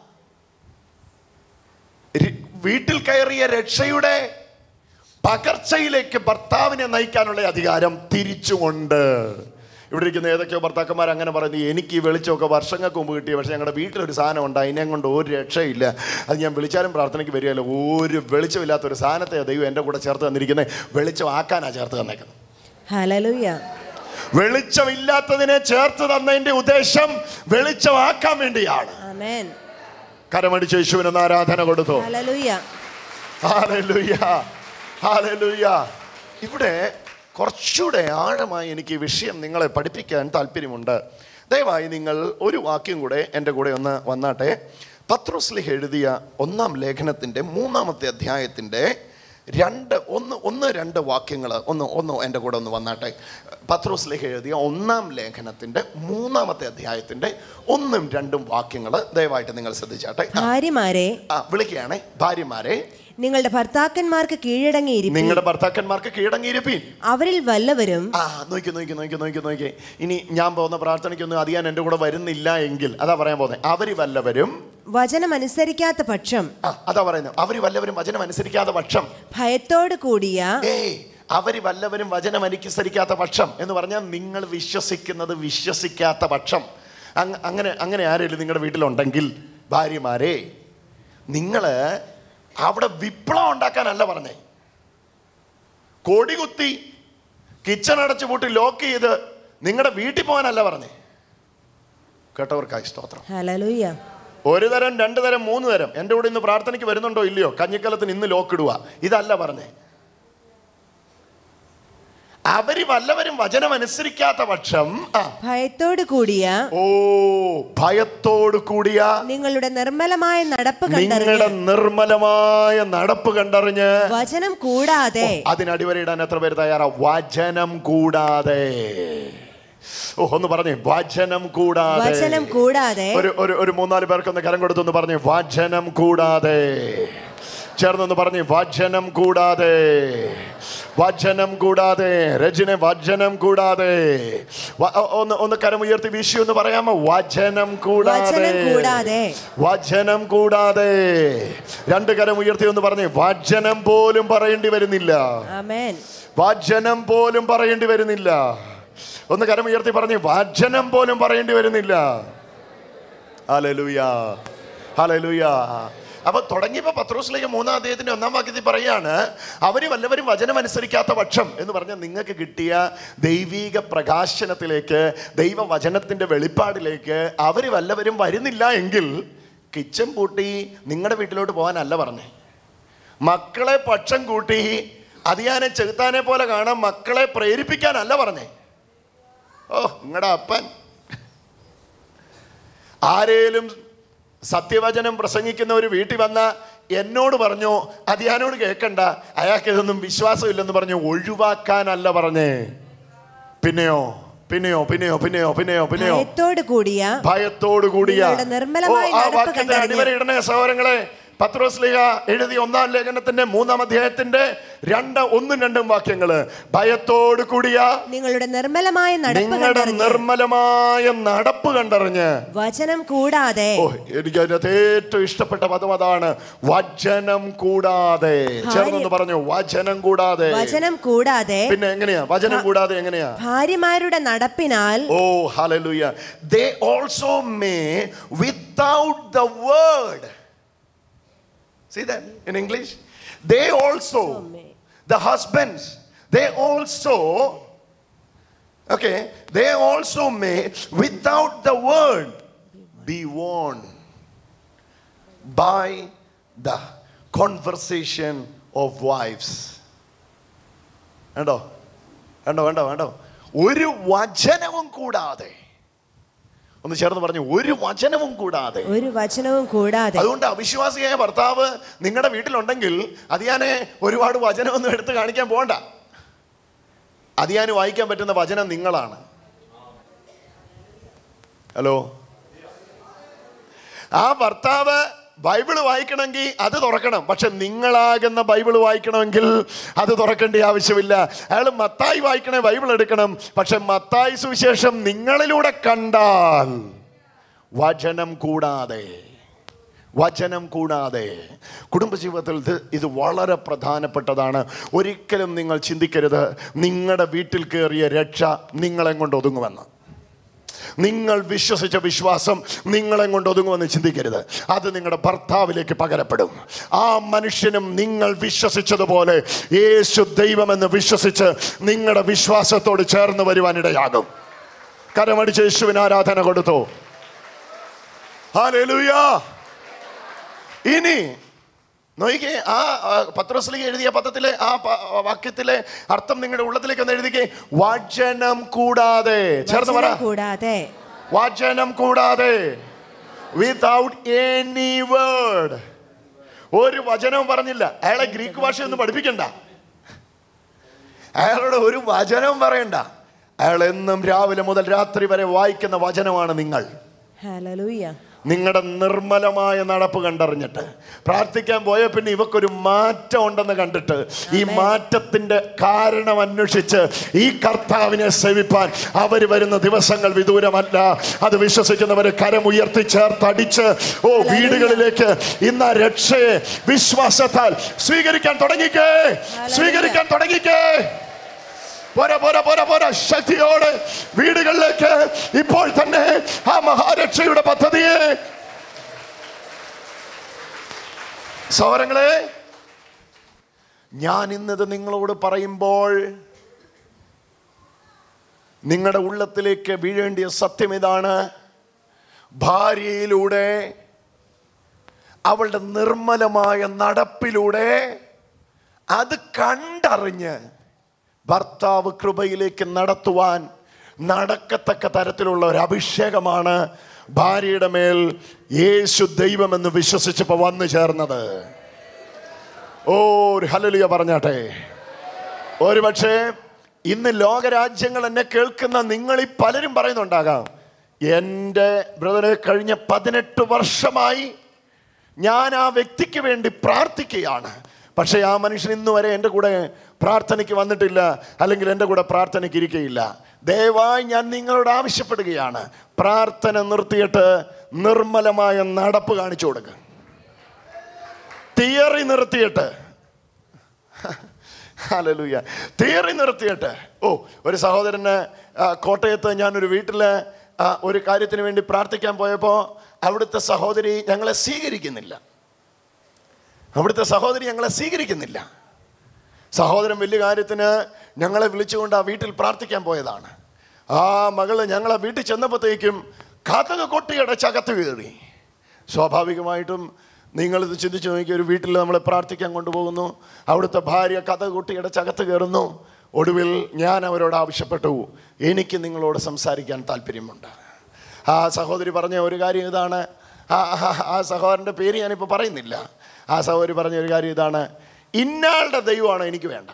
രി- വീട്ടിൽ കയറിയ രക്ഷയുടെ പകർച്ചയിലേക്ക് ഭർത്താവിനെ നയിക്കാനുള്ള അധികാരം തിരിച്ചുകൊണ്ട് ഇവിടെ ഇരിക്കുന്ന ഏതൊക്കെയോ ഭർത്താക്കന്മാർ അങ്ങനെ പറയുന്നു എനിക്ക് ഈ വെളിച്ചമൊക്കെ വർഷങ്ങൾക്ക് മുമ്പ് കിട്ടിയ പക്ഷേ ഞങ്ങളുടെ വീട്ടിലൊരു സാധനം ഉണ്ട് അതിനെ കൊണ്ട് ഒരു രക്ഷയില്ല അത് ഞാൻ വിളിച്ചാലും പ്രാർത്ഥനയ്ക്ക് വരികയല്ല ഒരു വെളിച്ചമില്ലാത്ത ഒരു സാധനത്തെ ദൈവം എൻ്റെ കൂടെ ചേർത്ത് തന്നിരിക്കുന്നത് വെളിച്ചമാക്കാനാണ് ചേർത്ത് തന്നേക്കുന്നത് ഹലലുയ വെളിച്ചമില്ലാത്തതിനെ ചേർത്ത് തന്നതിന്റെ ഉദ്ദേശം വെളിച്ചമാക്കാൻ വേണ്ടിയാണ് ആമേൻ കരമടിച്ച് യേശുവിനൊന്ന് ആരാധന കൊടുത്തു ഹലലുയ ഹാലലുയ ഹാലലുയ ഇവിടെ കുറച്ചുകൂടെ ആഴമായി എനിക്ക് ഈ വിഷയം നിങ്ങളെ പഠിപ്പിക്കാൻ താല്പര്യമുണ്ട് ദയവായി നിങ്ങൾ ഒരു വാക്യം കൂടെ എൻ്റെ കൂടെ ഒന്ന് വന്നാട്ടെ പത്രോസ്ലിഹ് എഴുതിയ ഒന്നാം ലേഖനത്തിൻ്റെ മൂന്നാമത്തെ അധ്യായത്തിൻ്റെ രണ്ട് ഒന്ന് ഒന്ന് രണ്ട് വാക്യങ്ങൾ ഒന്ന് ഒന്ന് എൻ്റെ കൂടെ ഒന്ന് വന്നാട്ടെ പത്രോസ്ലിഹ് എഴുതിയ ഒന്നാം ലേഖനത്തിൻ്റെ മൂന്നാമത്തെ അധ്യായത്തിൻ്റെ ഒന്നും രണ്ടും വാക്യങ്ങൾ ദയവായിട്ട് നിങ്ങൾ ശ്രദ്ധിച്ചാട്ടെ ആ, ഭാര്യമാരെ ആ വിളിക്കുകയാണേ ഭാര്യമാരെ നിങ്ങളുടെ ഭർത്താക്കന്മാർക്ക് കീഴടങ്ങിയിരിക്കും നിങ്ങളുടെ ഭർത്താക്കന്മാർക്ക് കീഴടങ്ങിയിരിപ്പീൻ അവരിൽ വല്ലവരും ആ നോക്കി നോക്കി നോക്കി നോക്കി നോക്കി ഇനി ഞാൻ പോകുന്ന പ്രാർത്ഥനയ്ക്കൊന്നും അത് ഞാൻ എൻ്റെ കൂടെ വരുന്നില്ല എങ്കിൽ അതാ പറയാൻ പോകുന്നത് അവര് വല്ലവരും വചനം അനുസരിക്കാത്ത പക്ഷം ആ അതാ പറയുന്നത് അവര് വല്ലവരും വചനം അനുസരിക്കാത്ത പക്ഷം ഭയത്തോട് കൂടിയ ഏയ് അവര് വല്ലവരും വചനം അനുസരിക്കാത്ത പക്ഷം എന്ന് പറഞ്ഞാൽ നിങ്ങൾ വിശ്വസിക്കുന്നത് വിശ്വസിക്കാത്ത പക്ഷം അങ്ങ- അങ്ങനെ അങ്ങനെ ആരെങ്കിലും നിങ്ങളുടെ വീട്ടിലുണ്ടെങ്കിൽ ഭാര്യമാരെ നിങ്ങൾ അവിടെ വിപ്ലവം ഉണ്ടാക്കാനല്ല പറഞ്ഞേ കൊടികുത്തി കിച്ചൺ അടച്ചു പൂട്ടി ലോക്ക് ചെയ്ത് നിങ്ങളുടെ വീട്ടിൽ പോകാനല്ല പറഞ്ഞേ കേട്ടവർക്കായി സ്തോത്രം ഹലലുയ ഒരു തരം രണ്ട് തരം മൂന്ന് തരം എൻ്റെ കൂടെ ഇന്ന് പ്രാർത്ഥനയ്ക്ക് വരുന്നുണ്ടോ ഇല്ലയോ കഞ്ഞിക്കലത്തിന് ഇന്ന് ലോക്ക് ഇടുക ഇതല്ല പറഞ്ഞേ അവര് വല്ലവരും വചനം അനുസരിക്കാത്ത പക്ഷം ആ ഭയത്തോട് കൂടിയ ഓ ഭയത്തോട് കൂടിയ നിങ്ങളുടെ നിർമ്മലമായ നടപ്പ് കണ്ടറിഞ്ഞ് നിങ്ങളുടെ നിർമ്മലമായ നടപ്പ് കണ്ടറിഞ്ഞ് വചനം കൂടാതെ അതിനടിവരയിടാൻ എത്ര പേര് തയ്യാറാ വചനം കൂടാതെ ഓ ഒന്ന് പറഞ്ഞേ വചനം കൂടാതെ വചനം കൂടാതെ ഒരു ഒരു ഒരു മൂന്നാല് പേർക്കൊന്ന് കരം കൊടുത്തൊന്ന് പറഞ്ഞു വചനം കൂടാതെ ചേർന്നൊന്ന് പറഞ്ഞു വചനം കൂടാതെ വചനം കൂടാതെ രജനെ വചനം കൂടാതെ വ- ഒ- ഒന്ന് ഒന്ന് കരം ഉയർത്തി വീശി ഒന്ന് പറയാമോ വചനം കൂടാതെ വചനം കൂടാതെ വചനം കൂടാതെ രണ്ട് കരം ഉയർത്തി ഒന്ന് പറഞ്ഞു വചനം പോലും പറയേണ്ടി വരുന്നില്ല ആമേൻ വചനം പോലും പറയേണ്ടി വരുന്നില്ല ഒന്ന് കരം ഉയർത്തി പറഞ്ഞു വചനം പോലും പറയേണ്ടി വരുന്നില്ല ഹല്ലേലൂയ ഹല്ലേലൂയ അപ്പൊ തുടങ്ങിയപ്പോ പത്രോസിലേക്ക് മൂന്നാം അദ്ദേഹത്തിന്റെ ഒന്നാം വാക്യത്തിൽ പറയാണ് അവര് വല്ലവരും വചനം അനുസരിക്കാത്ത പക്ഷം എന്ന് പറഞ്ഞാൽ നിങ്ങൾക്ക് കിട്ടിയ ദൈവീക പ്രകാശനത്തിലേക്ക് ദൈവവചനത്തിന്റെ വെളിപ്പാടിലേക്ക് അവര് വല്ലവരും വരുന്നില്ല എങ്കിൽ കിച്ചൻ പൂട്ടി നിങ്ങളുടെ വീട്ടിലോട്ട് പോകാനല്ല പറഞ്ഞേ മക്കളെ പക്ഷം കൂട്ടി അതിയാനെ ചെകുത്താനെ പോലെ കാണാൻ മക്കളെ പ്രേരിപ്പിക്കാനല്ല പറഞ്ഞേ ഓ നിങ്ങളുടെ അപ്പൻ ആരേലും സത്യവചനം പ്രസംഗിക്കുന്ന ഒരു വീട്ടിൽ വന്ന എന്നോട് പറഞ്ഞു അതിയാനോട് കേൾക്കണ്ട അയാൾക്ക് ഇതൊന്നും വിശ്വാസമില്ലെന്ന് പറഞ്ഞു ഒഴിവാക്കാനല്ല പറഞ്ഞേ പിന്നെയോ പിന്നെയോ പിന്നെയോ പിന്നെയോ പിന്നെയോ പിന്നെയോ ഭയത്തോട് കൂടിയ ഭയത്തോട് കൂടിയ നിങ്ങളുടെ നിർമ്മലമായ ഓ, ആ നടപ്പ് വാക്യത്തെ കണ്ടറിഞ്ഞ് അടിവരയിടണേ സഹോദരങ്ങളെ പത്രോസ്ലിഹ എഴുതിയ ഒന്നാം ലേഖനത്തിന്റെ മൂന്നാം അധ്യായത്തിന്റെ രണ്ട് ഒന്നും രണ്ടും വാക്യങ്ങള് ഭയത്തോട് കൂടിയ നിങ്ങളുടെ നിർമ്മലമായ നടപ്പ് നിങ്ങളുടെ കണ്ടറിഞ്ഞ് നിർമ്മലമായ നടപ്പ് കണ്ടറിഞ്ഞ് വചനം കൂടാതെ ഓ എനിക്ക് അതിനകത്ത് ഏറ്റവും ഇഷ്ടപ്പെട്ട പദം അതാണ് വചനം കൂടാതെ ചേർന്നൊന്ന് പറഞ്ഞു വചനം കൂടാതെ വചനം കൂടാതെ പിന്നെ എങ്ങനെയാ വചനം കൂടാതെ എങ്ങനെയാ ഭാര്യമാരുടെ നടപ്പിനാൽ ഓ hallelujah they also may without the word see that in english they also the husbands they also okay they also may without the word be warned by the conversation of wives കണ്ടോ കണ്ടോ കണ്ടോ കണ്ടോ ഒരു വചനവും കൂടാതെ ഒന്ന് ചേർന്ന് പറഞ്ഞു ഒരു വചനവും കൂടാതെ ഒരു വചനവും കൂടാതെ അതുകൊണ്ട് അവിശ്വാസിയായ ഭർത്താവ് നിങ്ങളുടെ വീട്ടിലുണ്ടെങ്കിൽ അതിയാനെ ഒരുപാട് വചനമൊന്നും എടുത്ത് കാണിക്കാൻ പോകണ്ട അതിയാന് വായിക്കാൻ പറ്റുന്ന വചനം നിങ്ങളാണ് ഹലോ ആ ഭർത്താവ് ബൈബിള് വായിക്കണമെങ്കിൽ അത് തുറക്കണം പക്ഷെ നിങ്ങളാകുന്ന ബൈബിള് വായിക്കണമെങ്കിൽ അത് തുറക്കേണ്ട ആവശ്യമില്ല അയാൾ മത്തായി വായിക്കണേ ബൈബിൾ എടുക്കണം പക്ഷെ മത്തായി സുവിശേഷം നിങ്ങളിലൂടെ കണ്ടാൽ വചനം കൂടാതെ വചനം കൂടാതെ കുടുംബജീവിതത്തിൽ ഇത് ഇത് വളരെ പ്രധാനപ്പെട്ടതാണ് ഒരിക്കലും നിങ്ങൾ ചിന്തിക്കരുത് നിങ്ങളുടെ വീട്ടിൽ കയറിയ രക്ഷ നിങ്ങളെ കൊണ്ട് ഒതുങ്ങുമെന്ന് നിങ്ങൾ വിശ്വസിച്ച വിശ്വാസം നിങ്ങളെ കൊണ്ട് ഒതുങ്ങുമെന്ന് ചിന്തിക്കരുത് അത് നിങ്ങളുടെ ഭർത്താവിലേക്ക് പകരപ്പെടും ആ മനുഷ്യനും നിങ്ങൾ വിശ്വസിച്ചതുപോലെ യേശു ദൈവമെന്ന് വിശ്വസിച്ച് നിങ്ങളുടെ വിശ്വാസത്തോട് ചേർന്ന് വരുവാനിടയാകും കരമടിച്ച് യേശുവിന് ആരാധന കൊടുത്തു ഹാലേലൂയാ ഇനി നോക്കിക്കേ ആ ആ, പത്രോസ്ലിഹ എഴുതിയ പദത്തിലെ ആ പ- വാക്യത്തിലെ അർത്ഥം നിങ്ങളുടെ ഉള്ളത്തിലേക്ക് ഒന്ന് എഴുതിക്കേ വചനം കൂടാതെ ചേർന്ന് പറ വചനം കൂടാതെ വചനം കൂടാതെ വിതൗട്ട് എനി വേർഡ് ഒരു വചനവും പറഞ്ഞില്ല അയാളെ ഗ്രീക്ക് ഭാഷയൊന്നും പഠിപ്പിക്കണ്ട അയാളോട് ഒരു വചനവും പറയണ്ട അയാൾ എന്നും രാവിലെ മുതൽ രാത്രി വരെ വായിക്കുന്ന വചനമാണ് നിങ്ങൾ ഹല്ലേലൂയ നിങ്ങളുടെ നിർമ്മലമായ നടപ്പ് കണ്ടറിഞ്ഞിട്ട് പ്രാർത്ഥിക്കാൻ പോയ പിന്നെ ഇവക്കൊരു മാറ്റം ഉണ്ടെന്ന് കണ്ടിട്ട് ഈ മാറ്റത്തിന്റെ കാരണം അന്വേഷിച്ച് ഈ കർത്താവിനെ സേവിപ്പാൻ അവർ വരുന്ന ദിവസങ്ങൾ വിദൂരമല്ല അത് വിശ്വസിക്കുന്നവര് കരമുയർത്തി ചേർത്തടിച്ച് ഓ വീടുകളിലേക്ക് ഇന്ന് ആ രക്ഷയെ വിശ്വാസത്താൽ സ്വീകരിക്കാൻ തുടങ്ങിക്കേ സ്വീകരിക്കാൻ തുടങ്ങിക്കേ പോരാ പോരാ പോരാ പോരാ ശക്തിയോടെ വീടുകളിലേക്ക് ഇപ്പോൾ തന്നെ ആ മഹാരക്ഷയുടെ പദ്ധതിയെ സൗരങ്ങളെ ഞാൻ ഇന്നത് നിങ്ങളോട് പറയുമ്പോൾ നിങ്ങളുടെ ഉള്ളത്തിലേക്ക് വീഴേണ്ടിയ സത്യം ഇതാണ് ഭാര്യയിലൂടെ അവളുടെ നിർമ്മലമായ നടപ്പിലൂടെ അത് കണ്ടറിഞ്ഞ് ഭർത്താവ് കൃപയിലേക്ക് നടത്തുവാൻ നടക്കത്തക്ക തരത്തിലുള്ള ഒരു അഭിഷേകമാണ് ഭാര്യയുടെ മേൽ യേശു ദൈവമെന്ന് വിശ്വസിച്ചപ്പോൾ വന്നു ചേർന്നത് ഓ ഒരു ഹലലിയ പറഞ്ഞാട്ടെ ഒരു പക്ഷേ ഇന്ന് ലോകരാജ്യങ്ങൾ എന്നെ കേൾക്കുന്ന നിങ്ങളീ പലരും പറയുന്നുണ്ടാകാം എൻ്റെ ബ്രദറെ കഴിഞ്ഞ പതിനെട്ട് വർഷമായി ഞാൻ ആ വ്യക്തിക്ക് വേണ്ടി പ്രാർത്ഥിക്കുകയാണ് പക്ഷേ ആ മനുഷ്യൻ ഇന്ന് വരെ എൻ്റെ കൂടെ പ്രാർത്ഥനയ്ക്ക് വന്നിട്ടില്ല അല്ലെങ്കിൽ എൻ്റെ കൂടെ പ്രാർത്ഥനയ്ക്ക് ഇരിക്കുകയില്ല ദയവായി ഞാൻ നിങ്ങളോട് ആവശ്യപ്പെടുകയാണ് പ്രാർത്ഥന നിർത്തിയിട്ട് നിർമ്മലമായ നടപ്പ് കാണിച്ചു കൊടുക്കുക തിയറി നിർത്തിയിട്ട് ഹല്ലേലൂയ തിയറി നിർത്തിയിട്ട് ഓ ഒരു സഹോദരന് ആ, കോട്ടയത്ത് ഞാനൊരു വീട്ടിൽ ഒരു കാര്യത്തിന് വേണ്ടി പ്രാർത്ഥിക്കാൻ പോയപ്പോൾ അവിടുത്തെ സഹോദരി ഞങ്ങളെ സ്വീകരിക്കുന്നില്ല അവിടുത്തെ സഹോദരി ഞങ്ങളെ സ്വീകരിക്കുന്നില്ല സഹോദരൻ വലിയ കാര്യത്തിന് ഞങ്ങളെ വിളിച്ചുകൊണ്ട് ആ വീട്ടിൽ പ്രാർത്ഥിക്കാൻ പോയതാണ് ആ മകള് ഞങ്ങളെ വീട്ടിൽ ചെന്നപ്പോഴത്തേക്കും കഥക കൊട്ടിയടച്ചകത്ത് കയറി സ്വാഭാവികമായിട്ടും നിങ്ങളിത് ചിന്തിച്ചു നോക്കി ഒരു വീട്ടിൽ നമ്മളെ പ്രാർത്ഥിക്കാൻ കൊണ്ടുപോകുന്നു അവിടുത്തെ ഭാര്യ കഥ കൊട്ടിയടച്ചകത്ത് കയറുന്നു ഒടുവിൽ ഞാൻ അവരോട് ആവശ്യപ്പെട്ടു എനിക്ക് നിങ്ങളോട് സംസാരിക്കാൻ താല്പര്യമുണ്ട് ആ സഹോദരി പറഞ്ഞ ഒരു കാര്യം ഇതാണ് ആ ആ- ആ സഹോദരൻ്റെ പേര് ഞാനിപ്പോൾ പറയുന്നില്ല ആ സഹോദരി പറഞ്ഞ ഒരു കാര്യം ഇതാണ് ഇന്നാളുടെ ദൈവമാണ് എനിക്ക് വേണ്ട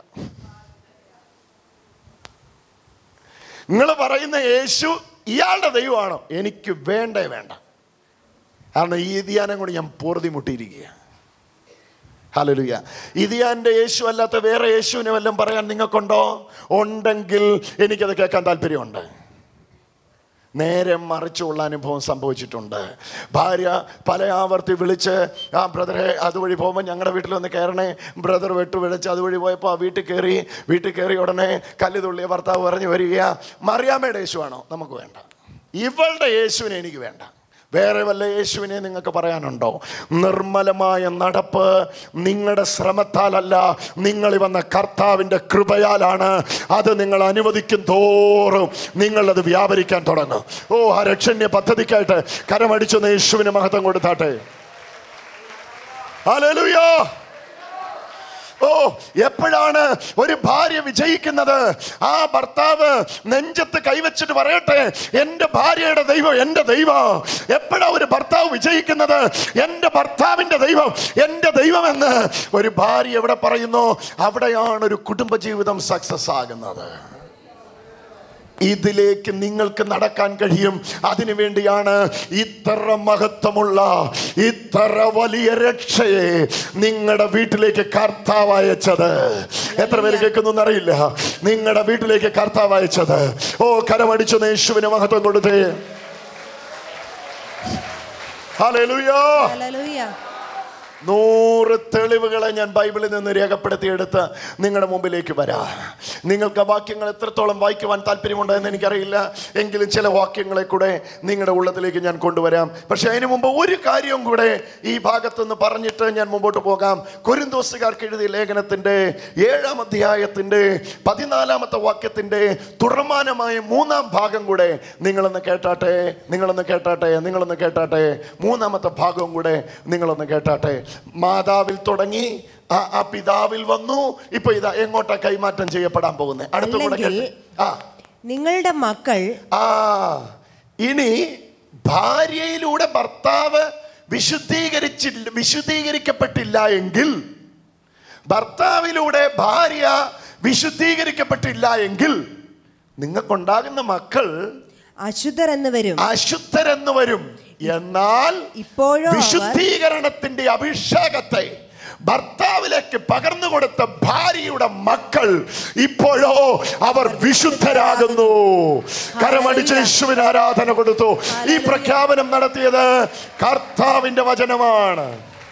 നിങ്ങൾ പറയുന്ന യേശു ഇയാളുടെ ദൈവമാണോ എനിക്ക് വേണ്ടേ വേണ്ട കാരണം ഈ ഇതിയാനം കൊണ്ട് ഞാൻ പൂർതി മുട്ടിയിരിക്കുക ഹലലുയ ഇതിയാൻ്റെ യേശു അല്ലാത്ത വേറെ യേശുവിനെ വല്ലതും പറയാൻ നിങ്ങൾക്കുണ്ടോ ഉണ്ടെങ്കിൽ എനിക്കത് കേൾക്കാൻ താല്പര്യമുണ്ട് നേരെ മറിച്ചുള്ള അനുഭവം സംഭവിച്ചിട്ടുണ്ട് ഭാര്യ പല ആവർത്തി വിളിച്ച് ആ ബ്രദറെ അതുവഴി പോകുമ്പോൾ ഞങ്ങളുടെ വീട്ടിൽ ഒന്ന് കയറണേ ബ്രദർ വെട്ടു വിളിച്ച് അതുവഴി പോയപ്പോൾ ആ വീട്ടിൽ കയറി വീട്ടിൽ കയറി ഉടനെ കല്ല് തുള്ളിയ ഭർത്താവ് പറഞ്ഞു വരിക മറിയാമ്മയുടെ യേശുവാണോ നമുക്ക് വേണ്ട ഇവളുടെ യേശുവിനെ എനിക്ക് വേണ്ട വേറെ വല്ല യേശുവിനെ നിങ്ങൾക്ക് പറയാനുണ്ടോ നിർമ്മലമായ നടപ്പ് നിങ്ങളുടെ ശ്രമത്താലല്ല നിങ്ങൾ വന്ന കർത്താവിൻ്റെ കൃപയാലാണ് അത് നിങ്ങൾ അനുവദിക്കും തോറും നിങ്ങളത് വ്യാപരിക്കാൻ തുടങ്ങും ഓ ആ രക്ഷണ്യ പദ്ധതിക്കായിട്ട് കരമടിച്ചൊന്ന് യേശുവിന് മഹത്വം കൊടുത്താട്ടെ ഹല്ലേലൂയാ ഓ എപ്പോഴാണ് ഒരു ഭാര്യ വിജയിക്കുന്നത് ആ ഭർത്താവ് നെഞ്ചത്ത് കൈവച്ചിട്ട് പറയട്ടെ എൻ്റെ ഭാര്യയുടെ ദൈവം എൻ്റെ ദൈവം എപ്പോഴാ ഒരു ഭർത്താവ് വിജയിക്കുന്നത് എൻ്റെ ഭർത്താവിൻ്റെ ദൈവം എൻ്റെ ദൈവമെന്ന് ഒരു ഭാര്യ എവിടെ പറയുന്നു അവിടെയാണ് ഒരു കുടുംബജീവിതം സക്സസ് ആകുന്നത് ഇതിലേക്ക് നിങ്ങൾക്ക് നടക്കാൻ കഴിയും അതിനു വേണ്ടിയാണ് ഇത്ര മഹത്വമുള്ള ഇത്ര വലിയ രക്ഷയെ നിങ്ങളുടെ വീട്ടിലേക്ക് കർത്താവ് അയച്ചത് എത്ര പേര് കേൾക്കുന്നു അറിയില്ല നിങ്ങളുടെ വീട്ടിലേക്ക് കർത്താവ് അയച്ചത് ഓ കരമടിച്ചു യേശുവിന് മഹത്വം കൊടുത്തേ ഹല്ലേലൂയ ഹല്ലേലൂയ നൂറ് തെളിവുകളെ ഞാൻ ബൈബിളിൽ നിന്ന് രേഖപ്പെടുത്തിയെടുത്ത് നിങ്ങളുടെ മുമ്പിലേക്ക് വരാം നിങ്ങൾക്ക് ആ വാക്യങ്ങൾ എത്രത്തോളം വായിക്കുവാൻ താല്പര്യമുണ്ടോ എന്ന് എനിക്കറിയില്ല എങ്കിലും ചില വാക്യങ്ങളെ കൂടെ നിങ്ങളുടെ ഉള്ളത്തിലേക്ക് ഞാൻ കൊണ്ടുവരാം പക്ഷെ അതിനു മുമ്പ് ഒരു കാര്യവും കൂടെ ഈ ഭാഗത്തുനിന്ന് പറഞ്ഞിട്ട് ഞാൻ മുമ്പോട്ട് പോകാം കൊരിന്തോസുകാർക്ക് എഴുതിയ ലേഖനത്തിൻ്റെ ഏഴാം അധ്യായത്തിൻ്റെ പതിനാലാമത്തെ വാക്യത്തിൻ്റെ തുടർമാനമായ മൂന്നാം ഭാഗം കൂടെ നിങ്ങളൊന്ന് കേട്ടാട്ടെ നിങ്ങളൊന്ന് കേട്ടാട്ടെ നിങ്ങളൊന്ന് കേട്ടാട്ടെ മൂന്നാമത്തെ ഭാഗവും കൂടെ നിങ്ങളൊന്ന് കേട്ടാട്ടെ മാതാവിൽ തുടങ്ങി ആ ആ പിതാവിൽ വന്നു ഇപ്പൊ ഇതാ എങ്ങോട്ടാ കൈമാറ്റം ചെയ്യപ്പെടാൻ പോകുന്നത് അടുത്ത കൂടെ അല്ലെങ്കിൽ കേട്ടെ. ആ നിങ്ങളുടെ മക്കൾ ആ ഇനി ഭാര്യയിലൂടെ ഭർത്താവ് വിശുദ്ധീകരിച്ചില്ല വിശുദ്ധീകരിക്കപ്പെട്ടില്ല എങ്കിൽ ഭർത്താവിലൂടെ ഭാര്യ വിശുദ്ധീകരിക്കപ്പെട്ടില്ല എങ്കിൽ നിങ്ങൾക്കുണ്ടാകുന്ന മക്കൾ അശുദ്ധർ എന്ന് വരും അശുദ്ധരെന്ന് വരും എന്നാൽ ഇപ്പോഴും അവർ വിശുദ്ധീകരണത്തിന്റെ അഭിഷേകത്തെ ഭർത്താവിലേക്ക് പകർന്നു കൊടുത്ത ഭാര്യയുടെ മക്കൾ ഇപ്പോഴോ അവർ വിശുദ്ധരാകുന്നു കരമടിച്ച് യേശുവിന് ആരാധന കൊടുത്തു ഈ പ്രഖ്യാപനം നടത്തിയത് കർത്താവിന്റെ വചനമാണ്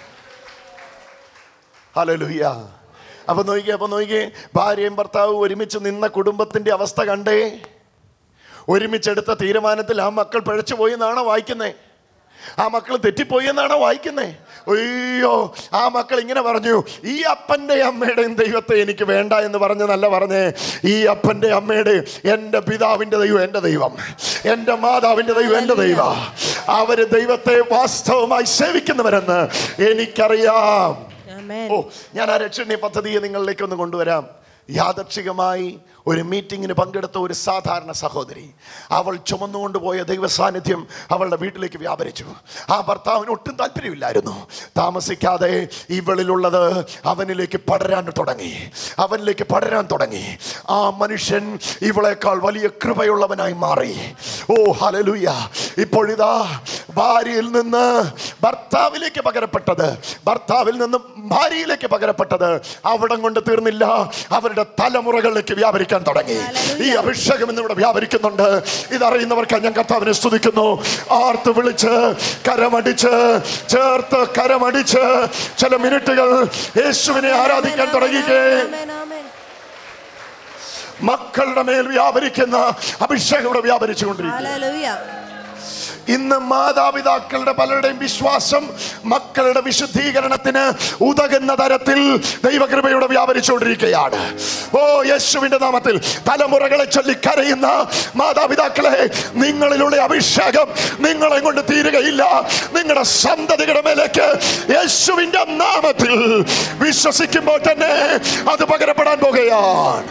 ഹല്ലേലൂയ അപ്പൊ നോക്കിയേ അപ്പൊ നോക്കിയേ ഭാര്യയും ഭർത്താവും ഒരുമിച്ച് നിന്ന കുടുംബത്തിന്റെ അവസ്ഥ കണ്ടേ ഒരുമിച്ചെടുത്ത തീരുമാനത്തിൽ ആ മക്കൾ പിഴച്ചു പോയി എന്നാണോ വായിക്കുന്നേ ആ മക്കൾ തെറ്റിപ്പോയി എന്നാണോ വായിക്കുന്നേ അയ്യോ ആ മക്കൾ ഇങ്ങനെ പറഞ്ഞു ഈ അപ്പന്റെ അമ്മയുടെയും ദൈവത്തെ എനിക്ക് വേണ്ട എന്ന് പറഞ്ഞതല്ല പറഞ്ഞേ ഈ അപ്പന്റെ അമ്മയുടെ എൻ്റെ പിതാവിൻ്റെ ദൈവം എൻ്റെ ദൈവം എൻ്റെ മാതാവിൻ്റെ ദൈവം എൻ്റെ ദൈവം അവര് ദൈവത്തെ വാസ്തവമായി സേവിക്കുന്നവരെന്ന് എനിക്കറിയാം ആമേൻ ഓ ഞാൻ ആ രക്ഷണീയ പദ്ധതിയെ നിങ്ങളിലേക്ക് ഒന്ന് കൊണ്ടുവരാം യാദർച്ഛികമായി ഒരു മീറ്റിങ്ങിന് പങ്കെടുത്ത ഒരു സാധാരണ സഹോദരി അവൾ ചുമന്നുകൊണ്ടുപോയ ദൈവ സാന്നിധ്യം അവളുടെ വീട്ടിലേക്ക് വ്യാപരിച്ചു ആ ഭർത്താവിന് ഒട്ടും താല്പര്യമില്ലായിരുന്നു താമസിക്കാതെ ഇവളിലുള്ളത് അവനിലേക്ക് പടരാൻ തുടങ്ങി അവനിലേക്ക് പടരാൻ തുടങ്ങി ആ മനുഷ്യൻ ഇവളെക്കാൾ വലിയ കൃപയുള്ളവനായി മാറി ഓ ഹലലുയ ഇപ്പോഴിതാ ഭാര്യയിൽ നിന്ന് ഭർത്താവിലേക്ക് പകരപ്പെട്ടത് ഭർത്താവിൽ നിന്ന് ഭാര്യയിലേക്ക് പകരപ്പെട്ടത് അവിടം കൊണ്ട് തീർന്നില്ല അവരുടെ തലമുറകളിലേക്ക് വ്യാപരിക്കാൻ തുടങ്ങി ഈ അഭിഷേകം ഇന്നിവിടെ വ്യാപരിക്കുന്നുണ്ട് ഇതറിയുന്നവർക്ക് ഞാൻ കർത്താവിനെ സ്തുതിക്കുന്നു ആർത്ത് വിളിച്ച് കരമടിച്ച് ചേർത്ത് കരമടിച്ച് ചില മിനിറ്റുകൾ യേശുവിനെ ആരാധിക്കാൻ തുടങ്ങിക്കേ ആമേൻ ആമേൻ മക്കളുടെ മേൽ വ്യാപരിക്കുന്ന അഭിഷേകം ഇവിടെ വ്യാപരിച്ചുകൊണ്ടിരിക്കും ഹല്ലേലൂയ ഇന്ന് മാതാപിതാക്കളുടെ പലരുടെയും വിശ്വാസം മക്കളുടെ വിശുദ്ധീകരണത്തിന് ഉതകുന്ന തരത്തിൽ ദൈവകൃപയുടെ വ്യാപരിച്ചുകൊണ്ടിരിക്കുകയാണ് ഓ യേശുവിന്റെ നാമത്തിൽ തലമുറകളെ ചൊല്ലി കരയുന്ന മാതാപിതാക്കളെ നിങ്ങളിലുള്ള അഭിഷേകം നിങ്ങളെ കൊണ്ട് തീരുകയില്ല നിങ്ങളുടെ സന്തതികളുടെ മേലേക്ക് യേശുവിന്റെ നാമത്തിൽ വിശ്വസിക്കുമ്പോൾ തന്നെ അത് പകരപ്പെടാൻ പോകുകയാണ്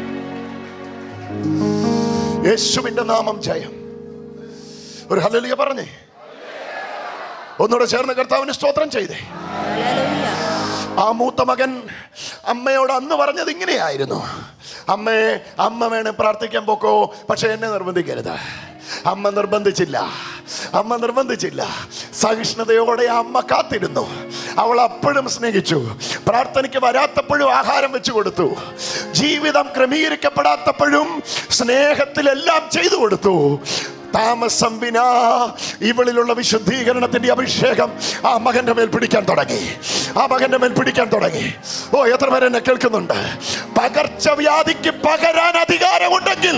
യേശുവിന്റെ നാമം ജയം ഒരു ഹല്ലേലൂയ പറഞ്ഞേ ഒന്നുകൂടെ ചേർന്ന് കർത്താവിന് സ്തോത്രം ചെയ്തേ ഹല്ലേലൂയ ആ മൂത്ത മകൻ അമ്മയോട് അന്ന് പറഞ്ഞത് ഇങ്ങനെയായിരുന്നു അമ്മേ അമ്മ വേണേ പ്രാർത്ഥിക്കാൻ പോക്കോ പക്ഷെ എന്നെ നിർബന്ധിക്കരുത് അമ്മ നിർബന്ധിച്ചില്ല അമ്മ നിർബന്ധിച്ചില്ല സഹിഷ്ണുതയോടെ ആ അമ്മ കാത്തിരുന്നു അവൾ അപ്പോഴും സ്നേഹിച്ചു പ്രാർത്ഥനയ്ക്ക് വരാത്തപ്പോഴും ആഹാരം വെച്ചു കൊടുത്തു ജീവിതം ക്രമീകരിക്കപ്പെടാത്തപ്പോഴും സ്നേഹത്തിലെല്ലാം ചെയ്തു കൊടുത്തു താമസം വിനാ ഇവളിലുള്ള വിശുദ്ധീകരണത്തിന്റെ അഭിഷേകം ആ മകന്റെ മേൽ പിടിക്കാൻ തുടങ്ങി ആ മകന്റെ മേൽ പിടിക്കാൻ തുടങ്ങി ഓ എത്ര പേര് എന്നെ കേൾക്കുന്നുണ്ട് പകർച്ചവ്യാധിക്ക് പകരാൻ അധികാരമുണ്ടെങ്കിൽ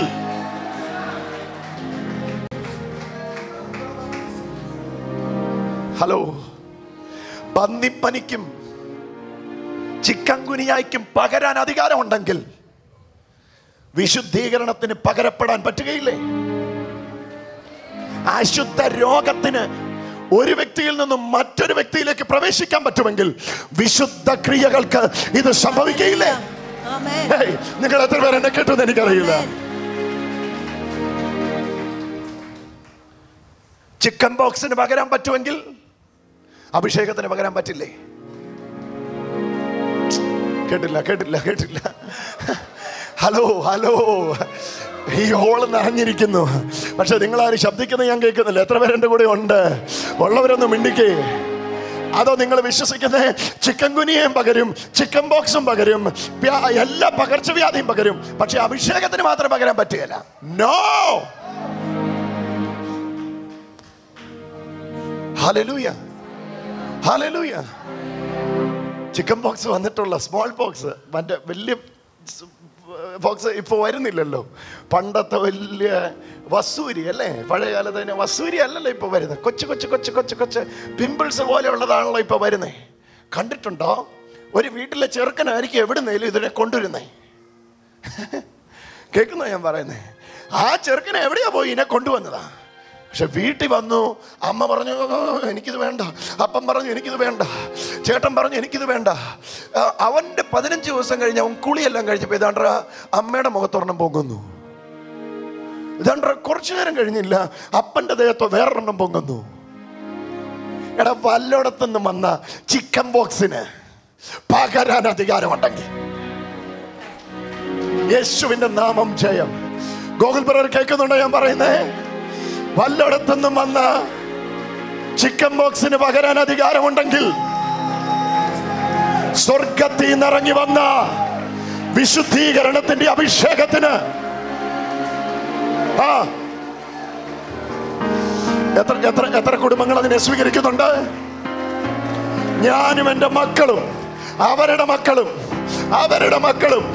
ഹലോ പന്നിപ്പനിക്കും ചിക്കൻ കുനിയായ്ക്കും പകരാൻ അധികാരമുണ്ടെങ്കിൽ വിശുദ്ധീകരണത്തിന് പകരപ്പെടാൻ പറ്റുകയില്ലേ അശുദ്ധ രോഗത്തിന് ഒരു വ്യക്തിയിൽ നിന്നും മറ്റൊരു വ്യക്തിയിലേക്ക് പ്രവേശിക്കാൻ പറ്റുമെങ്കിൽ വിശുദ്ധ ക്രിയകൾക്ക് ഇത് സംഭവിക്കയില്ലേ ആമേൻ ഹേയ്, നിങ്ങൾ എത്ര പേർ എന്നെ കേട്ടെന്ന് എനിക്കറിയില്ല ചിക്കൻ ബോക്സിന് പകരാൻ പറ്റുമെങ്കിൽ അഭിഷേകത്തിന് പകരാൻ പറ്റില്ലേ കേട്ടില്ല കേട്ടില്ല കേട്ടില്ല ഹലോ ഹലോ ഈ ഹോള് നിറഞ്ഞിരിക്കുന്നു പക്ഷെ നിങ്ങൾ ആരും ശബ്ദിക്കുന്നത് ഞാൻ കേൾക്കുന്നില്ല എത്ര പേരെൻ്റെ കൂടെ ഉണ്ട് ഉള്ളവരൊന്നും മിണ്ടിക്കേ അതോ നിങ്ങൾ വിശ്വസിക്കുന്നത് ചിക്കൻ കുനിയയും പകരും ചിക്കൻ ബോക്സും പകരും പ്യ- എല്ലാ പകർച്ചവ്യാധിയും പകരും പക്ഷെ അഭിഷേകത്തിന് മാത്രം പകരാൻ പറ്റുകയില്ല no hallelujah hallelujah chicken box വന്നിട്ടുള്ള സ്മോൾ ബോക്സ് മറ്റേ വലിയ ബോക്സ് ഇപ്പോൾ വരുന്നില്ലല്ലോ പണ്ടത്തെ വലിയ വസൂരി അല്ലേ പഴയ കാലത്ത് തന്നെ വസൂരി അല്ലല്ലോ ഇപ്പോൾ വരുന്നത് കൊച്ചു കൊച്ചു കൊച്ചു കൊച്ചു കൊച്ചു പിമ്പിൾസ് പോലെയുള്ളതാണല്ലോ ഇപ്പോൾ വരുന്നത് കണ്ടിട്ടുണ്ടോ ഒരു വീട്ടിലെ ചെറുക്കനായിരിക്കും എവിടുന്നേലും ഇതിനെ കൊണ്ടുവരുന്നേ കേൾക്കുന്നോ ഞാൻ പറയുന്നേ ആ ചെറുക്കനെ എവിടെയാ പോയി ഇതിനെ കൊണ്ടുവന്നതാ പക്ഷെ വീട്ടിൽ വന്നു അമ്മ പറഞ്ഞു "ഓ, എനിക്കിത് വേണ്ട അപ്പം പറഞ്ഞു എനിക്കിത് വേണ്ട ചേട്ടൻ പറഞ്ഞു എനിക്കിത് വേണ്ട ആ, അവന്റെ പതിനഞ്ച് ദിവസം കഴിഞ്ഞ് അവൻ കുളിയെല്ലാം കഴിച്ചപ്പോൾ ഇതാണ്ട അമ്മയുടെ മുഖത്തൊരെണ്ണം പൊങ്ങുന്നു ഇതാണ്ട കുറച്ചു നേരം കഴിഞ്ഞില്ല അപ്പന്റെ ദേഹത്തോ വേറൊരെണ്ണം പൊങ്ങുന്നു എടാ വല്ലോടത്തുനിന്ന് വന്ന ചിക്കൻ ബോക്സിന് പകരാൻ അധികാരമുണ്ടെങ്കിൽ യേശുവിന്റെ നാമം ജയം ഗോകുൽ ബ്രദർ കേൾക്കുന്നുണ്ടോ ഞാൻ പറയുന്നേ വല്ലയിടത്തുനിന്നും വന്ന ചിക്കൻ ബോക്സിന് പകരാൻ അധികാരമുണ്ടെങ്കിൽ സ്വർഗത്തിൽ നിന്നിറങ്ങി വന്ന വിശുദ്ധീകരണത്തിന്റെ അഭിഷേകത്തിന് ആ എത്ര എത്ര എത്ര കുടുംബങ്ങൾ അതിനെ സ്വീകരിക്കുന്നുണ്ട് ഞാനും എൻ്റെ മക്കളും അവരുടെ മക്കളും അവരുടെ മക്കളും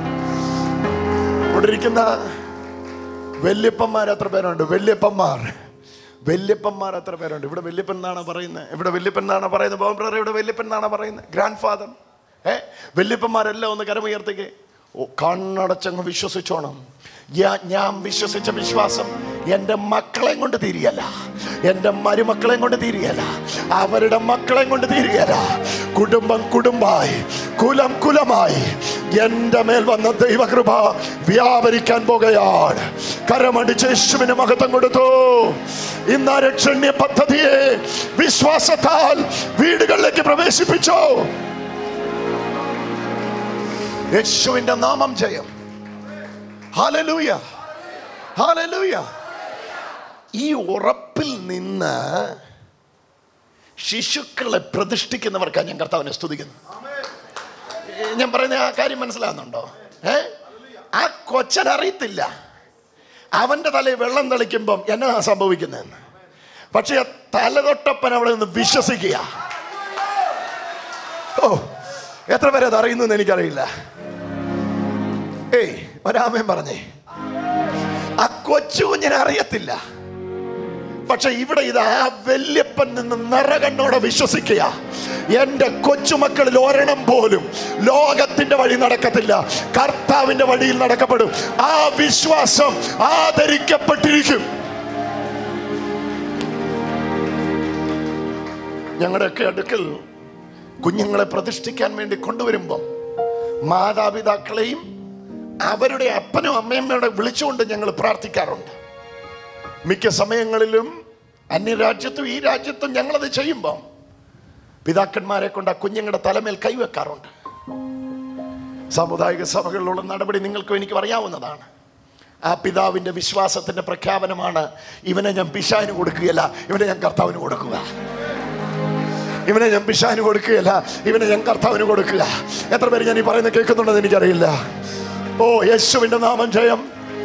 ഇവിടെ ഇരിക്കുന്ന വല്യപ്പന്മാർ എത്ര പേരുണ്ട് വല്യപ്പന്മാർ വല്യപ്പന്മാർ എത്ര പേരുണ്ട് ഇവിടെ വല്യപ്പൻ എന്നാണ് പറയുന്നത് ഇവിടെ വല്യപ്പൻ എന്നാണ് പറയുന്നത് ബോബൻ ബ്രദർ ഇവിടെ വല്യപ്പൻ എന്നാണ് പറയുന്നത് ഗ്രാൻഡ് ഫാദർ ഏ വല്യപ്പന്മാരെല്ലാം ഒന്ന് കരമുയർത്തിക്കേ ഓ കണ്ണടച്ചങ്ങ് വിശ്വസിച്ചോണം ഞാൻ ഞാൻ വിശ്വസിച്ച വിശ്വാസം എൻ്റെ മക്കളെ കൊണ്ട് തീരുകയല്ല എൻ്റെ മരുമക്കളെ കൊണ്ട് തീരുകയല്ല അവരുടെ മക്കളെ കൊണ്ട് തീരുകയല്ല കുടുംബം കുടുംബമായി കുലം കുലമായി എൻ്റെ മേൽ വന്ന ദൈവകൃപ വ്യാപരിക്കാൻ പോകുകയാണ് കരമടിച്ച് യേശുവിന് മഹത്വം കൊടുത്തു ഇന്ന് ആ രക്ഷണ്യ പദ്ധതിയെ വിശ്വാസത്താൽ വീടുകളിലേക്ക് പ്രവേശിപ്പിച്ചോ യേശുവിന്റെ നാമം ജയം ഹാലലൂയ ഹാലലൂയ ഈ ഉറപ്പിൽ നിന്ന് ശിശുക്കളെ പ്രതിഷ്ഠിക്കുന്നവർക്കാണ് ഞാൻ കർത്താവിനെ സ്തുതിക്കുന്നത് ഏ, ഞാൻ പറയുന്ന ആ കാര്യം മനസ്സിലാകുന്നുണ്ടോ ഏ ആ കൊച്ചൻ അറിയത്തില്ല അവന്റെ തലയിൽ വെള്ളം തെളിക്കുമ്പം എന്നാ സംഭവിക്കുന്നതെന്ന് പക്ഷെ ആ തലതൊട്ടപ്പൻ അവിടെ നിന്ന് വിശ്വസിക്കുക ഓ എത്ര പേരെ അത് അറിയുന്നു എനിക്കറിയില്ല ഏയ് ഒരാമയും പറഞ്ഞേ ആ കൊച്ചു കുഞ്ഞിനെ അറിയത്തില്ല പക്ഷെ ഇവിടെ ഇത് ആ വല്യപ്പൻ നിന്ന് നിറകണ്ണോടെ വിശ്വസിക്കുക എന്റെ കൊച്ചുമക്കളിൽ ഒരെണ്ണം പോലും ലോകത്തിന്റെ വഴി നടക്കത്തില്ല കർത്താവിന്റെ വഴിയിൽ നടക്കപ്പെടും ആ വിശ്വാസം ആദരിക്കപ്പെട്ടിരിക്കും ഞങ്ങളുടെയൊക്കെ അടുക്കൽ കുഞ്ഞുങ്ങളെ പ്രതിഷ്ഠിക്കാൻ വേണ്ടി കൊണ്ടുവരുമ്പം മാതാപിതാക്കളെയും അവരുടെ അപ്പനും അമ്മയമ്മയുടെ വിളിച്ചുകൊണ്ട് ഞങ്ങൾ പ്രാർത്ഥിക്കാറുണ്ട് മിക്ക സമയങ്ങളിലും അന്യരാജ്യത്തും ഈ രാജ്യത്തും ഞങ്ങളത് ചെയ്യുമ്പോൾ പിതാക്കന്മാരെ കൊണ്ട് ആ കുഞ്ഞുങ്ങളുടെ തലമേൽ കൈവെക്കാറുണ്ട് സാമുദായിക സഭകളിലുള്ള നടപടി നിങ്ങൾക്കും എനിക്കും അറിയാവുന്നതാണ് ആ പിതാവിൻ്റെ വിശ്വാസത്തിൻ്റെ പ്രഖ്യാപനമാണ് ഇവനെ ഞാൻ പിശാന് കൊടുക്കുകയല്ല ഇവനെ ഞാൻ കർത്താവിന് കൊടുക്കുക ഇവനെ ഞാൻ പിശാന് കൊടുക്കുകയല്ല ഇവനെ ഞാൻ കർത്താവിന് കൊടുക്കുക എത്ര പേര് ഞാൻ ഈ പറയുന്നത് കേൾക്കുന്നുണ്ടെന്ന് എനിക്കറിയില്ല ഓ യേശുവിന്റെ നാമം ജയം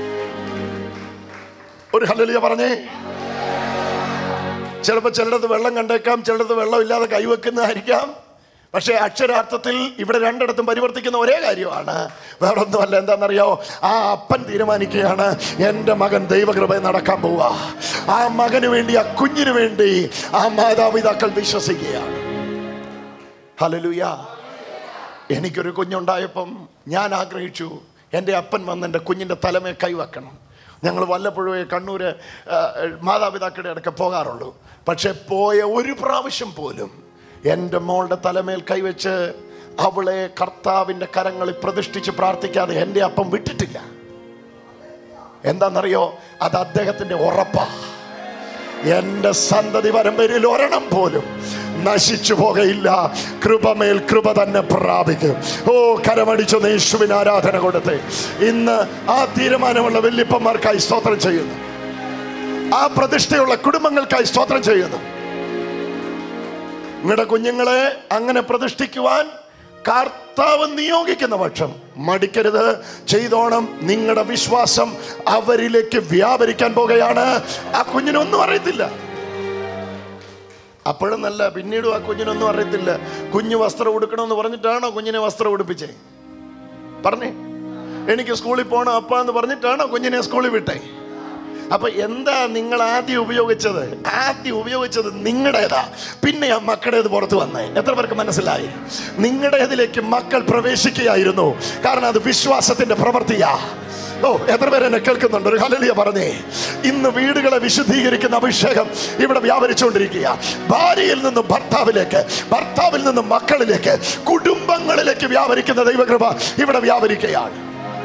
ഒരു ഹല്ലേലൂയ പറഞ്ഞേ ചിലപ്പോൾ ചിലടത്ത് വെള്ളം കണ്ടേക്കാം ചിലടത്ത് വെള്ളം ഇല്ലാതെ കൈവെക്കുന്നതായിരിക്കാം പക്ഷേ അക്ഷരാർത്ഥത്തിൽ ഇവിടെ രണ്ടിടത്തും പരിവർത്തിക്കുന്ന ഒരേ കാര്യമാണ് വേറൊന്നുമല്ല എന്താണെന്നറിയോ ആ അപ്പൻ തീരുമാനിക്കുകയാണ് എൻ്റെ മകൻ ദൈവകൃപ നടക്കാൻ പോവുക ആ മകന് വേണ്ടി ആ കുഞ്ഞിന് വേണ്ടി ആ മാതാപിതാക്കൾ വിശ്വസിക്കുകയാണ് ഹലലുയ എനിക്കൊരു കുഞ്ഞുണ്ടായപ്പം ഞാൻ ആഗ്രഹിച്ചു എൻ്റെ അപ്പൻ വന്ന് എൻ്റെ കുഞ്ഞിൻ്റെ തലമേ കൈവെക്കണം ഞങ്ങൾ വല്ലപ്പോഴും കണ്ണൂര് ആ, മാതാപിതാക്കളുടെ അടുക്ക പോകാറുള്ളൂ പക്ഷെ പോയ ഒരു പ്രാവശ്യം പോലും എൻ്റെ മോളുടെ തലമേൽ കൈവച്ച് അവളെ കർത്താവിൻ്റെ കരങ്ങളിൽ പ്രതിഷ്ഠിച്ച് പ്രാർത്ഥിക്കാതെ എൻ്റെ അപ്പം വിട്ടിട്ടില്ല എന്താണെന്നറിയോ അത് അദ്ദേഹത്തിൻ്റെ ഉറപ്പാ എൻ്റെ സന്തതി പരമ്പരയിൽ ഒരെണ്ണം പോലും നശിച്ചു പോകയില്ല കൃപമേൽ കൃപ തന്നെ പ്രാപിക്കും ഓ കരമടിച്ചു യേശുവിന് ആരാധന കൊടുത്തേ ഇന്ന് ആ തീരുമാനമുള്ള വല്യപ്പന്മാർക്കായി സ്തോത്രം ചെയ്യുന്നു ആ പ്രതിഷ്ഠയുള്ള കുടുംബങ്ങൾക്കായി സ്തോത്രം ചെയ്യുന്നു നിങ്ങളുടെ കുഞ്ഞുങ്ങളെ അങ്ങനെ പ്രതിഷ്ഠിക്കുവാൻ കർത്താവ് നിയോഗിക്കുന്ന പക്ഷം മടിക്കരുത് ചെയ്തോണം നിങ്ങളുടെ വിശ്വാസം അവരിലേക്ക് വ്യാപരിക്കാൻ പോകുകയാണ് ആ കുഞ്ഞിനൊന്നും അറിയത്തില്ല അപ്പോഴും നല്ല പിന്നീടും ആ കുഞ്ഞിനൊന്നും അറിയത്തില്ല കുഞ്ഞ് വസ്ത്രം ഉടുക്കണമെന്ന് പറഞ്ഞിട്ടാണോ കുഞ്ഞിനെ വസ്ത്രം ഉടുപ്പിച്ചേ പറഞ്ഞേ എനിക്ക് സ്കൂളിൽ പോകണം അപ്പ എന്ന് പറഞ്ഞിട്ടാണോ കുഞ്ഞിനെ സ്കൂളിൽ വിട്ടേ അപ്പൊ എന്താ നിങ്ങൾ ആദ്യം ഉപയോഗിച്ചത് ആദ്യം ഉപയോഗിച്ചത് നിങ്ങളുടേതാ പിന്നെ ആ മക്കളുടേത് പുറത്ത് വന്നേ എത്ര പേർക്ക് മനസ്സിലായി നിങ്ങളുടേതിലേക്ക് മക്കൾ പ്രവേശിക്കുകയായിരുന്നു കാരണം അത് വിശ്വാസത്തിന്റെ പ്രവൃത്തിയാ ഓ എത്ര പേര് എന്നെ കേൾക്കുന്നുണ്ട് ഒരു ഹലലിയ പറഞ്ഞേ ഇന്ന് വീടുകളെ വിശുദ്ധീകരിക്കുന്ന അഭിഷേകം ഇവിടെ വ്യാപരിച്ചുകൊണ്ടിരിക്കുക ഭാര്യയിൽ നിന്നും ഭർത്താവിലേക്ക് ഭർത്താവിൽ നിന്നും മക്കളിലേക്ക് കുടുംബങ്ങളിലേക്ക് വ്യാപരിക്കുന്ന ദൈവകൃപ ഇവിടെ വ്യാപരിക്കുകയാണ്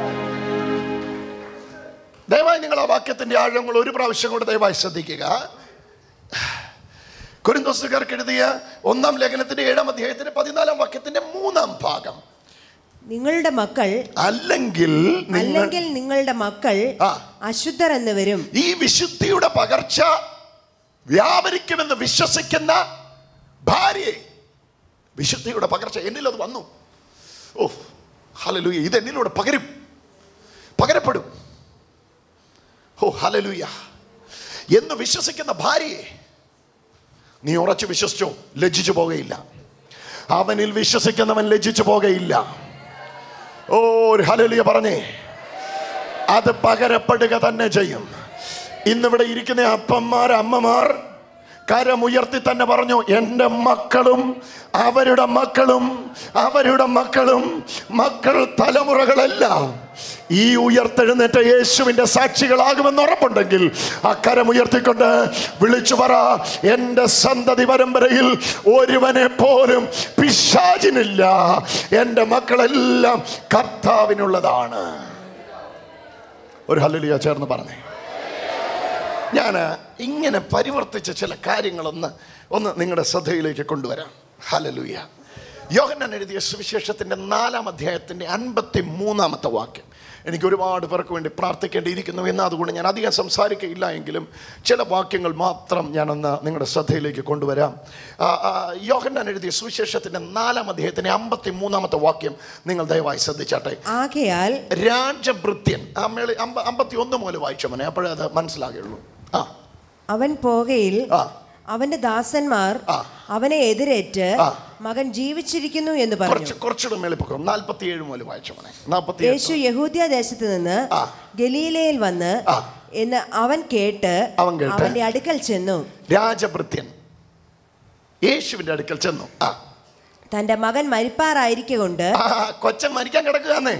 ദയവായി നിങ്ങൾ ആ വാക്യത്തിന്റെ ആഴങ്ങൾ ഒരു പ്രാവശ്യം കൂടെ ദയവായി ശ്രദ്ധിക്കുക കുരുന്തോസുകാർക്ക് എഴുതിയ ഒന്നാം ലേഖനത്തിന്റെ ഏഴാം അധ്യായത്തിന്റെ പതിനാലാം വാക്യത്തിന്റെ മൂന്നാം ഭാഗം നിങ്ങളുടെ മക്കൾ അല്ലെങ്കിൽ നിങ്ങൾ അല്ലെങ്കിൽ നിങ്ങളുടെ മക്കൾ ആ. അശുദ്ധർ എന്ന് വരും ഈ വിശുദ്ധിയുടെ പകർച്ച വ്യാപരിക്കുമെന്ന് വിശ്വസിക്കുന്ന ഭാര്യയെ വിശുദ്ധിയുടെ പകർച്ച എന്നിൽ അത് വന്നു ഓ ഹലലൂയ ഇത് എന്നിലൂടെ പകരും പകരപ്പെടും ഓ ഹലലൂയ എന്ന് വിശ്വസിക്കുന്ന ഭാര്യയെ നീ ഉറച്ചു വിശ്വസിച്ചോ ലജ്ജിച്ചു പോകുകയില്ല അവനിൽ വിശ്വസിക്കുന്നവൻ ലജ്ജിച്ചു പോകുകയില്ല ഓ ഒരു ഹലലിയ പറഞ്ഞേ അത് പകരപ്പെടുക തന്നെ ചെയ്യും ഇന്നിവിടെ ഇരിക്കുന്ന അപ്പന്മാർ അമ്മമാർ കരമുയർത്തി തന്നെ പറഞ്ഞു എൻ്റെ മക്കളും അവരുടെ മക്കളും അവരുടെ മക്കളും മക്കൾ തലമുറകളെല്ലാം ഈ ഉയർത്തെഴുന്നേറ്റ യേശുവിന്റെ സാക്ഷികളാകുമെന്ന് ഉറപ്പുണ്ടെങ്കിൽ ആ കരമുയർത്തിക്കൊണ്ട് വിളിച്ചു പറ എൻ്റെ സന്തതി പരമ്പരയിൽ ഒരുവനെ പോലും പിശാചിനില്ല എൻ്റെ മക്കളെല്ലാം കർത്താവിനുള്ളതാണ് ഒരു ഹല്ലുലിയ ചേർന്ന് പറഞ്ഞേ ഞാൻ ഇങ്ങനെ പരിവർത്തിച്ച ചില കാര്യങ്ങളൊന്ന് ഒന്ന് നിങ്ങളുടെ ശ്രദ്ധയിലേക്ക് കൊണ്ടുവരാം ഹലലുയ യോഹന്നാൻ എഴുതിയ സുവിശേഷത്തിന്റെ നാലാം അധ്യായത്തിന്റെ അൻപത്തി മൂന്നാമത്തെ വാക്യം എനിക്ക് ഒരുപാട് പേർക്ക് വേണ്ടി പ്രാർത്ഥിക്കേണ്ടിയിരിക്കുന്നു എന്ന് അതുകൊണ്ട് ഞാൻ അധികം സംസാരിക്കുകയില്ല എങ്കിലും ചില വാക്യങ്ങൾ മാത്രം ഞാനൊന്ന് നിങ്ങളുടെ ശ്രദ്ധയിലേക്ക് കൊണ്ടുവരാം ആ, ആ, യോഹന്നാൻ എഴുതിയ സുവിശേഷത്തിന്റെ നാലാം അധ്യായത്തിന്റെ അമ്പത്തി മൂന്നാമത്തെ വാക്യം നിങ്ങൾ ദയവായി ശ്രദ്ധിച്ചാട്ടെ ആകയാൽ രാജഭൃത്യൻ ആ മേളി അമ്പ അമ്പത്തി ഒന്ന് മുതൽ വായിച്ച മോനെ അപ്പോഴേ അത് മനസ്സിലാകുള്ളൂ ആ അവൻ പോകയിൽ ആ. അവന്റെ ദാസന്മാർ ആ. അവനെ എതിരേറ്റ് ആ. മകൻ ജീവിച്ചിരിക്കുന്നു എന്ന് പറഞ്ഞു കുറച്ച് കുറച്ചുകൂടെ മേളിൽ പൊക്കം നാൽപ്പത്തി ഏഴ് മുതൽ വായിച്ച മോനെ നാൽപ്പത്തി യേശു യഹൂദ്യ ദേശത്ത് നിന്ന് ആ. ഗലീലയിൽ വന്ന് ആ. എന്ന് അവൻ കേട്ട് അവൻ കേട്ട് അവന്റെ അടുക്കൽ ചെന്നു രാജഭൃത്യൻ യേശുവിന്റെ അടുക്കൽ ചെന്നു ആ തന്റെ മകൻ മരിപ്പാറായിരിക്കൊണ്ട് ആ, കൊച്ചൻ മരിക്കാൻ കിടക്കുകയെന്നേ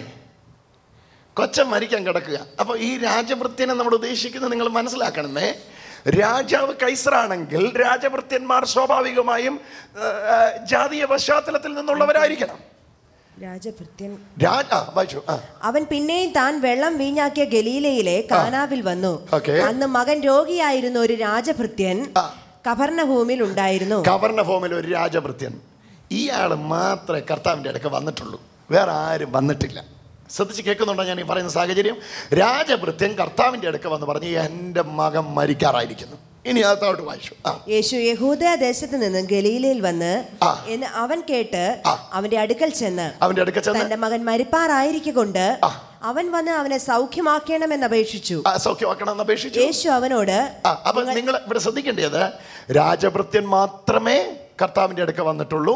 കൊച്ചൻ മരിക്കാൻ കിടക്കുക അപ്പൊ ഈ രാജഭൃത്യനെ നമ്മൾ ഉദ്ദേശിക്കുന്നത് നിങ്ങൾ മനസ്സിലാക്കണമേ രാജാവ് കൈസറാണെങ്കിൽ രാജഭൃത്യന്മാർ സ്വാഭാവികമായും ആ, ആ, ജാതീയ പശ്ചാത്തലത്തിൽ നിന്നുള്ളവരായിരിക്കണം രാജഭൃത്യൻ രാജ ആ, വായിച്ചു ആ അവൻ പിന്നെയും താൻ വെള്ളം വീഞ്ഞാക്കിയ ഗലീലയിലെ കാനാവിൽ വന്നു ഓക്കേ. അന്ന് മകൻ രോഗിയായിരുന്ന ഒരു രാജഭൃത്യൻ ആ. കവർണഭൂമിയിൽ ഉണ്ടായിരുന്നു കവർണ ഫോമിൽ ഒരു രാജഭൃത്യൻ ഇയാൾ മാത്രമേ കർത്താവിൻ്റെ അടുക്ക വന്നിട്ടുള്ളൂ വേറെ ആരും വന്നിട്ടില്ല ശ്രദ്ധിച്ച് കേൾക്കുന്നുണ്ടോ ഞാൻ ഈ പറയുന്ന സാഹചര്യം രാജഭൃത്യൻ കർത്താവിൻ്റെ അടുക്ക വന്ന് പറഞ്ഞ് എൻ്റെ മകൻ മരിക്കാറായിരിക്കുന്നു ഇനി അകത്തോട്ട് വായിച്ചു ആ യേശു യഹൂദ ദേശത്ത് നിന്ന് ഗലീലയിൽ വന്ന് ആ. എന്ന് അവൻ കേട്ട് ആ. അവന്റെ അടുക്കൽ ചെന്ന് അവൻ്റെ അടുക്ക ചെന്ന് തന്റെ മകൻ മരിപ്പാറായിരിക്കൊണ്ട് ആ. അവൻ വന്ന് അവനെ സൗഖ്യമാക്കണമെന്ന് അപേക്ഷിച്ചു ആ, സൗഖ്യമാക്കണമെന്ന് അപേക്ഷിച്ചു യേശു അവനോട് ആ അപ്പൊ നിങ്ങൾ ഇവിടെ ശ്രദ്ധിക്കേണ്ടത് രാജഭൃത്യൻ മാത്രമേ കർത്താവിൻ്റെ അടുക്ക വന്നിട്ടുള്ളൂ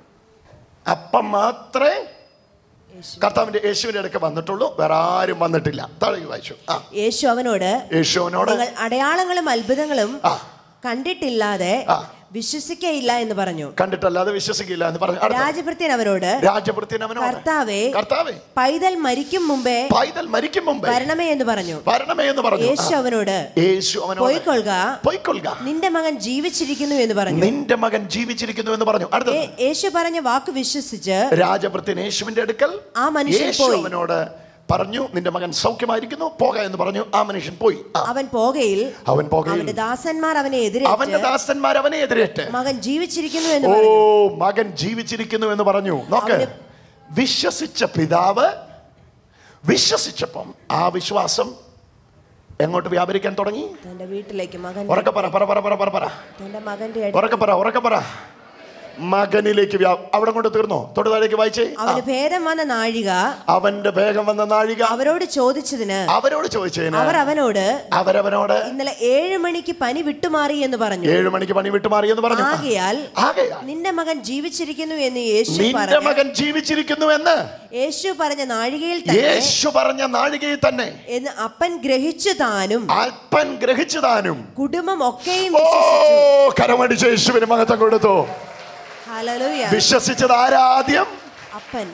അപ്പം മാത്രമേ കർത്താവിൻ്റെ യേശുവിൻ്റെ അടുക്ക വന്നിട്ടുള്ളൂ വേറെ ആരും വന്നിട്ടില്ല താഴെ വായിച്ചു ആ യേശു അവനോട് യേശുവിനോട് നിങ്ങൾ അടയാളങ്ങളും അത്ഭുതങ്ങളും ആ. കണ്ടിട്ടില്ലാതെ ആ. വിശ്വസിക്കയില്ല എന്ന് പറഞ്ഞു കണ്ടിട്ടല്ലാതെ വിശ്വസിക്കില്ല എന്ന് പറഞ്ഞു അടുത്ത. രാജഭൃത്യൻ അവരോട് രാജഭൃത്യൻ അവനോട് കർത്താവേ കർത്താവേ പൈതൽ മരിക്കും മുമ്പേ പൈതൽ മരിക്കും മുമ്പേ വരണമേ എന്ന് പറഞ്ഞു വരണമേ എന്ന് പറഞ്ഞു യേശു ആ. അവനോട് യേശു അവനോട് പോയിക്കൊള്ളുക പോയിക്കൊള്ളുക നിന്റെ മകൻ ജീവിച്ചിരിക്കുന്നു എന്ന് പറഞ്ഞു നിന്റെ മകൻ ജീവിച്ചിരിക്കുന്നു എന്ന് പറഞ്ഞു അടുത്ത ഏ- യേശു പറഞ്ഞ വാക്ക് വിശ്വസിച്ച് രാജഭൃത്യൻ യേശുവിന്റെ അടുക്കൽ ആ മനുഷ്യൻ യേശു പോയി. അവനോട് പറഞ്ഞു നിന്റെ മകൻ സൗഖ്യമായിരിക്കുന്നു പോക എന്ന് പറഞ്ഞു ആ മനുഷ്യൻ പോയി ആ, അവൻ പോകയിൽ അവൻ പോകയിൽ അവന്റെ ദാസന്മാർ അവനെ അവന്റെ എതിരേറ്റ് ദാസന്മാർ അവനെ എതിരേറ്റ് മകൻ ജീവിച്ചിരിക്കുന്നു എന്ന് ഓ പറഞ്ഞു മകൻ ജീവിച്ചിരിക്കുന്നു എന്ന് പറഞ്ഞു നോക്ക് അവന് വിശ്വസിച്ച പിതാവ് വിശ്വസിച്ചപ്പം ആ വിശ്വാസം എങ്ങോട്ട് വ്യാപരിക്കാൻ തുടങ്ങി തന്റെ വീട്ടിലേക്ക് മകൻ ഉറക്കെ പറ പറ പറ പറ പറ പറ തന്റെ മകന്റെ അടുത്ത് ഉറക്കെ പറ ഉറക്കെ പറ മകനിലേക്ക് വ്യാ അവിടെ കൊണ്ട് തീർന്നോ തൊട്ട് താഴേക്ക് വായിച്ചേ ആ. അവന് ഭേദം വന്ന നാഴിക അവന്റെ വേഗം വന്ന നാഴിക അവരോട് ചോദിച്ചതിന് അവരോട് ചോദിച്ചതിന് അവർ അവനോട് അവരവനോട് ഇന്നലെ ഏഴ് മണിക്ക് പനി വിട്ടുമാറി എന്ന് പറഞ്ഞു ഏഴു മണിക്ക് പണി വിട്ടുമാറി എന്ന് പറഞ്ഞു ആകയാൽ ആകയാൽ നിന്റെ മകൻ ജീവിച്ചിരിക്കുന്നു എന്ന് യേശു നിന്റെ പറഞ്ഞു മകൻ ജീവിച്ചിരിക്കുന്നു എന്ന് യേശു പറഞ്ഞ നാഴികയിൽ തന്നെ യേശു പറഞ്ഞ നാഴികയിൽ തന്നെ എന്ന് അപ്പൻ ഗ്രഹിച്ചു താനും അല്പൻ ഗ്രഹിച്ചു താനും കുടുംബം ഒക്കെയും ഓ വിശ്വസിച്ചു കരമടിച്ച യേശുവിന് മഹത്വം കൊടുത്തു ഹല്ലേലൂയ വിശ്വസിച്ചത് ആരാദ്യം അപ്പൻ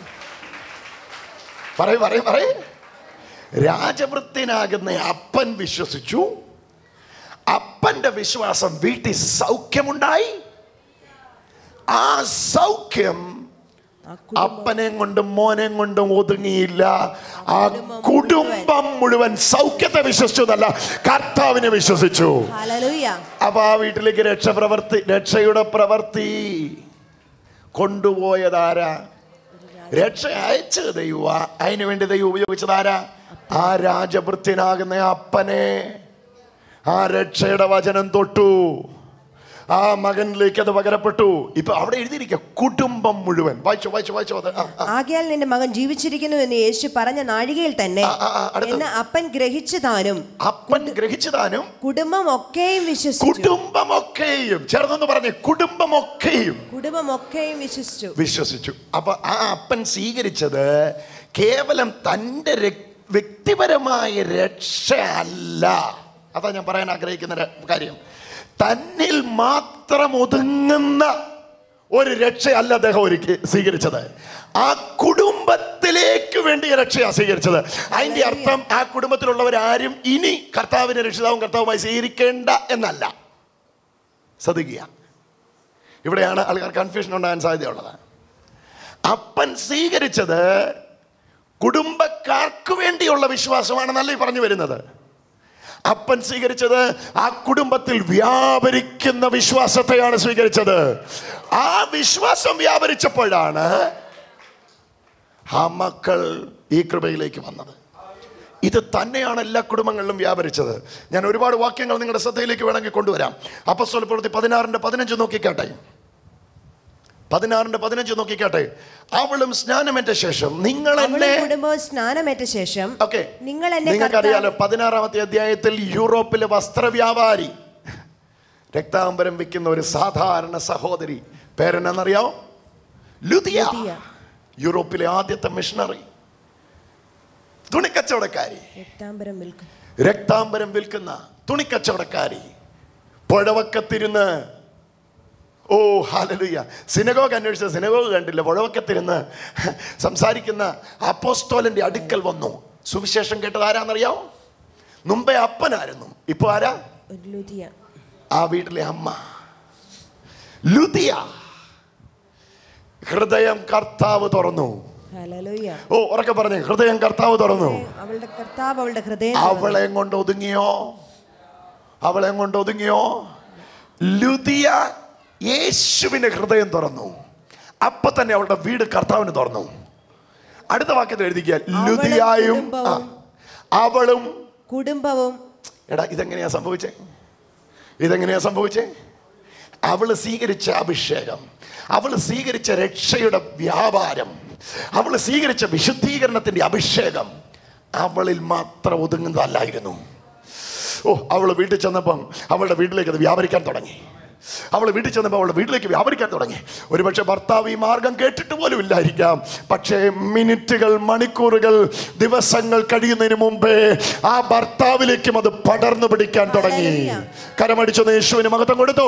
പറയ് പറയ് പറയ് രാജവൃത്തിനാകുന്ന അപ്പൻ വിശ്വസിച്ചു അപ്പന്റെ വിശ്വാസം വീട്ടിൽ സൗഖ്യമുണ്ടായി ആ സൗഖ്യം ആ കുടുംബം അപ്പനെയും കൊണ്ടും മോനെയും കൊണ്ടും ഒതുങ്ങിയില്ല ആ കുടുംബം മുഴുവൻ സൗഖ്യത്തെ വിശ്വസിച്ചു എന്നല്ല കർത്താവിനെ വിശ്വസിച്ചു ഹല്ലേലൂയ അപ്പൊ ആ വീട്ടിലേക്ക് രക്ഷപ്രവർത്തി രക്ഷയുടെ പ്രവർത്തി കൊണ്ടുപോയതാരാ രക്ഷ അയച്ചത് ദൈവ അതിനു വേണ്ടി ദൈവം ഉപയോഗിച്ചത് ആരാ ആ രാജഭൃത്യനാകുന്ന അപ്പനെ ആ രക്ഷയുടെ വചനം തൊട്ടു ആ മകനിലേക്ക് അത് പകരപ്പെട്ടു ഇപ്പൊ അവിടെ എഴുതിയിരിക്കുക കുടുംബം മുഴുവൻ വായിച്ചോ വായിച്ചോ വായിച്ചോ അത് ആ, ആ. ആകയാൽ നിന്റെ മകൻ ജീവിച്ചിരിക്കുന്നു എന്ന് യേശു പറഞ്ഞ നാഴികയിൽ തന്നെ ആ, ആ, ആ, അടുത്തത്. എന്ന് അപ്പൻ ഗ്രഹിച്ചു താനും അപ്പൻ ഗ്രഹിച്ചതാനും കുടുംബം ഒക്കെയും വിശ്വസിച്ചു കുടുംബമൊക്കെയും ചേർന്നൊന്ന് പറഞ്ഞേ കുടുംബമൊക്കെയും കുടുംബം ഒക്കെയും വിശ്വസിച്ചു വിശ്വസിച്ചു അപ്പൊ ആ അപ്പൻ സ്വീകരിച്ചത് കേവലം തൻ്റെ രക്- വ്യക്തിപരമായ രക്ഷ അല്ല അതാ ഞാൻ പറയാൻ ആഗ്രഹിക്കുന്ന ര- കാര്യം തന്നിൽ മാത്രം ഒതുങ്ങുന്ന ഒരു രക്ഷയല്ല അദ്ദേഹം ഒരുക്കി സ്വീകരിച്ചത് ആ കുടുംബത്തിലേക്ക് വേണ്ടി രക്ഷയാണ് സ്വീകരിച്ചത് അതിന്റെ അർത്ഥം ആ കുടുംബത്തിലുള്ളവരാരും ഇനി കർത്താവിനെ രക്ഷിതാവും കർത്താവുമായി സ്വീകരിക്കേണ്ട എന്നല്ല ശ്രദ്ധിക്കുക ഇവിടെയാണ് ആൾക്കാർ കൺഫ്യൂഷൻ ഉണ്ടാകാൻ സാധ്യതയുള്ളത് അപ്പൻ സ്വീകരിച്ചത് കുടുംബക്കാർക്ക് വേണ്ടിയുള്ള വിശ്വാസമാണെന്നല്ല ഈ പറഞ്ഞു വരുന്നത് അപ്പൻ സ്വീകരിച്ചത് ആ കുടുംബത്തിൽ വ്യാപരിക്കുന്ന വിശ്വാസത്തെയാണ് സ്വീകരിച്ചത് ആ വിശ്വാസം വ്യാപരിച്ചപ്പോഴാണ് ആ മക്കൾ ഈ കൃപയിലേക്ക് വന്നത് ഇത് തന്നെയാണ് എല്ലാ കുടുംബങ്ങളിലും വ്യാപരിച്ചത് ഞാൻ ഒരുപാട് വാക്യങ്ങൾ നിങ്ങളുടെ ശ്രദ്ധയിലേക്ക് വേണമെങ്കിൽ കൊണ്ടുവരാം അപ്പസ്വല പ്രവൃത്തി പതിനാറിന്റെ പതിനഞ്ച് നോക്കിക്കാട്ടെ പതിനാറിന്റെ പതിനഞ്ച് നോക്കിക്കാട്ടെ അവളും സ്നാനമേറ്റ ശേഷം നിങ്ങൾ അവളും എന്നെ കുടുംബവും സ്നാനമേറ്റ ശേഷം ഓക്കെ നിങ്ങൾ എന്നെ നിങ്ങൾക്കറിയാലോ പതിനാറാമത്തെ അധ്യായത്തിൽ യൂറോപ്പിലെ വസ്ത്രവ്യാപാരി രക്താംബരം വിൽക്കുന്ന ഒരു സാധാരണ സഹോദരി പേരെന്നറിയാവോ ലുതിയ ലുദിയ. യൂറോപ്പിലെ ആദ്യത്തെ മിഷണറി തുണിക്കച്ചവടക്കാരി രക്താംബരം വിൽക്കും രക്താംബരം വിൽക്കുന്ന തുണിക്കച്ചവടക്കാരി പുഴവക്കത്തിരുന്ന് ഓ ഹാലലുയ്യ സിനഗോഗ് അന്വേഷിച്ച സിനഗോഗ് കണ്ടില്ല പുഴവക്കത്തിരുന്ന് സംസാരിക്കുന്ന അപ്പോസ്തോലന്റെ അടുക്കൽ വന്നു സുവിശേഷം കേട്ടത് ആരാന്നറിയാമോ മുമ്പേ അപ്പനായിരുന്നു ഇപ്പൊ ആരാ ഒരു ലുതിയ ആ വീട്ടിലെ അമ്മ ലുതിയ ഹൃദയം കർത്താവ് തുറന്നു ഹല്ലേലൂയ ഓ ഉറക്കെ പറഞ്ഞു ഹൃദയം കർത്താവ് തുറന്നു അവളുടെ കർത്താവ് അവളുടെ ഹൃദയം തുറന്നു. അവളെ കൊണ്ട് ഒതുങ്ങിയോ അവളെ കൊണ്ട് ഒതുങ്ങിയോ ലുതിയ യേശുവിന്റെ ഹൃദയം തുറന്നു അപ്പൊ തന്നെ അവളുടെ വീട് കർത്താവിന് തുറന്നു അടുത്ത വാക്യത്തിൽ എഴുതിക്കുക അവളും ലുതിയായും ആ, കുടുംബവും. അവളും കുടുംബവും എടാ ഇതെങ്ങനെയാ സംഭവിച്ചേ ഇതെങ്ങനെയാ സംഭവിച്ചേ അവള് സ്വീകരിച്ച അഭിഷേകം അവള് സ്വീകരിച്ച രക്ഷയുടെ വ്യാപാരം അവള് സ്വീകരിച്ച വിശുദ്ധീകരണത്തിന്റെ അഭിഷേകം അവളിൽ മാത്രം ഒതുങ്ങുന്നതല്ലായിരുന്നു ഓ അവള് വീട്ടിൽ ചെന്നപ്പം അവളുടെ വീട്ടിലേക്ക് അത് വ്യാപരിക്കാൻ തുടങ്ങി അവൾ വീട്ടിൽ ചെന്നപ്പോൾ അവളുടെ വീട്ടിലേക്ക് വ്യാപരിക്കാൻ തുടങ്ങി ഒരുപക്ഷെ ഭർത്താവ് ഈ മാർഗം കേട്ടിട്ട് പോലും ഇല്ലായിരിക്കാം പക്ഷേ മിനിറ്റുകൾ മണിക്കൂറുകൾ ദിവസങ്ങൾ കഴിയുന്നതിന് മുമ്പേ ആ ഭർത്താവിലേക്കും അത് പടർന്നു പിടിക്കാൻ തുടങ്ങി ഹല്ലേലൂയ. കരമടിച്ചൊന്ന് യേശുവിന് മഹത്വം കൊടുത്തു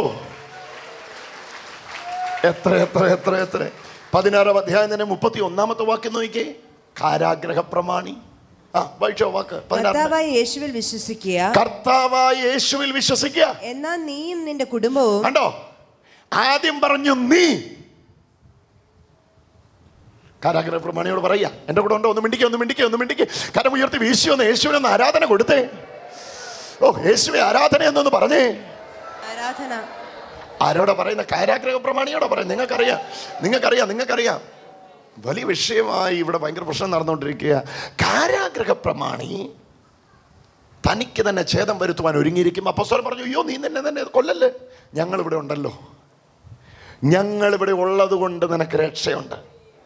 എത്ര എത്ര എത്ര എത്ര പതിനാറാം അധ്യായം തന്നെ മുപ്പത്തി ഒന്നാമത്തെ വാക്യം നോക്കിക്കേ കാരാഗ്രഹ പ്രമാണി ആ വായിച്ചോ വാക്ക് പതിനാറ് കർത്താവായ യേശുവിൽ വിശ്വസിക്കുക കർത്താവായ യേശുവിൽ വിശ്വസിക്കുക എന്നാൽ നീയും നിന്റെ കുടുംബവും കണ്ടോ ആദ്യം പറഞ്ഞു നീ കാരാഗ്രഹ പ്രമാണിയോട് പറയാ എൻ്റെ കൂടെ ഉണ്ടോ ഒന്ന് മിണ്ടിക്കുക ഒന്ന് മിണ്ടിക്കുക ഒന്ന് മിണ്ടിക്കുക കരം ഉയർത്തി വീശി ഒന്ന് യേശുവിനൊന്ന് ആരാധന കൊടുത്തേ ഓ യേശുവെ ആരാധന എന്നൊന്ന് പറഞ്ഞേ ആരാധന ആരോടാ പറയുന്ന കാരാഗ്രഹ പ്രമാണിയോടാ പറയുന്നത് നിങ്ങൾക്കറിയാം നിങ്ങൾക്കറിയാം നിങ്ങൾക്കറിയാം വലിയ വിഷയമായി ഇവിടെ ഭയങ്കര പ്രശ്നം നടന്നുകൊണ്ടിരിക്കുക കാരാഗ്രഹ പ്രമാണി തനിക്ക് തന്നെ ഛേദം വരുത്തുവാൻ ഒരുങ്ങിയിരിക്കും അപ്പസ്വരം പറഞ്ഞു അയ്യോ നീ തന്നെ തന്നെ കൊല്ലല്ലേ ഞങ്ങൾ ഇവിടെ ഉണ്ടല്ലോ ഞങ്ങൾ ഇവിടെ ഉള്ളത് കൊണ്ട് നിനക്ക് രക്ഷയുണ്ട്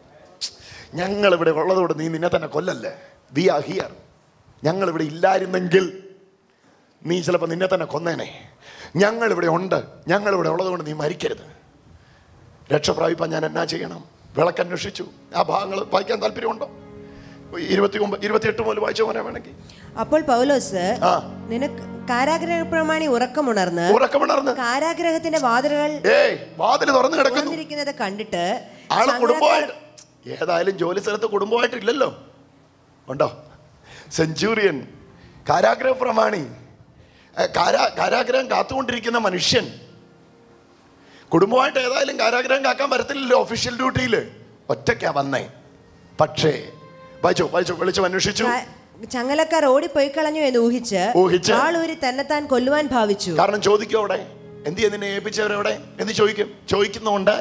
ഞങ്ങൾ ഇവിടെ ഉള്ളത് കൊണ്ട് നീ നിന്നെ തന്നെ കൊല്ലല്ലേ വി ആർ ഹിയർ ഞങ്ങൾ ഇവിടെ ഇല്ലായിരുന്നെങ്കിൽ നീ ചിലപ്പോൾ നിന്നെ തന്നെ കൊന്നേനെ ഞങ്ങൾ ഇവിടെ ഉണ്ട് ഞങ്ങൾ ഇവിടെ ഉള്ളത് കൊണ്ട് നീ മരിക്കരുത് രക്ഷ പ്രാപിപ്പാൻ ഞാൻ എന്നാ ചെയ്യണം വിളക്കന്വേഷിച്ചു ആ ഭാഗങ്ങൾ വായിക്കാൻ താല്പര്യമുണ്ടോ ഇരുപത്തി ഒമ്പത് ഇരുപത്തിയെട്ട് മുതൽ വായിച്ചു പോരാൻ വേണമെങ്കിൽ അപ്പോൾ പൗലോസ് ആ നിനക്ക് കാരാഗ്രഹ പ്രമാണി ഉറക്കമുണർന്ന് ഉറക്കമുണർന്ന് കാരാഗ്രഹത്തിന്റെ വാതിലുകൾ ഏയ് വാതിൽ തുറന്നു കിടക്കുന്നു തുറന്നിരിക്കുന്നത് കണ്ടിട്ട് ആള് ചങ്ങലക്കാർ- കുടുംബമായിട്ട് ഏതായാലും ജോലി സ്ഥലത്ത് കുടുംബമായിട്ടില്ലല്ലോ ഉണ്ടോ സെഞ്ചൂറിയൻ കാരാഗ്രഹ പ്രമാണി ഏ, കാരാ കാരാഗ്രഹം കാത്തുകൊണ്ടിരിക്കുന്ന മനുഷ്യൻ കുടുംബമായിട്ട് ഏതായാലും കാരാഗ്രഹം കാക്കാൻ വരത്തില്ലല്ലോ ഒഫീഷ്യൽ ഡ്യൂട്ടിയിൽ ഒറ്റയ്ക്കാ വന്നേ പക്ഷേ വായിച്ചോ വായിച്ചോ വിളിച്ചു അന്വേഷിച്ചു ക- ചങ്ങലക്കാർ ഓടിപ്പോയി കളഞ്ഞു എന്ന് ഊഹിച്ച് ഊഹിച്ച് ആളൂരി തന്നെത്താൻ കൊല്ലുവാൻ ഭാവിച്ചു കാരണം ചോദിക്കും അവിടെ എന്ത് നിന്നെ ഏൽപ്പിച്ചവരെവിടെ എന്ന് ചോദിക്കും ചോദിക്കുന്നതുകൊണ്ട്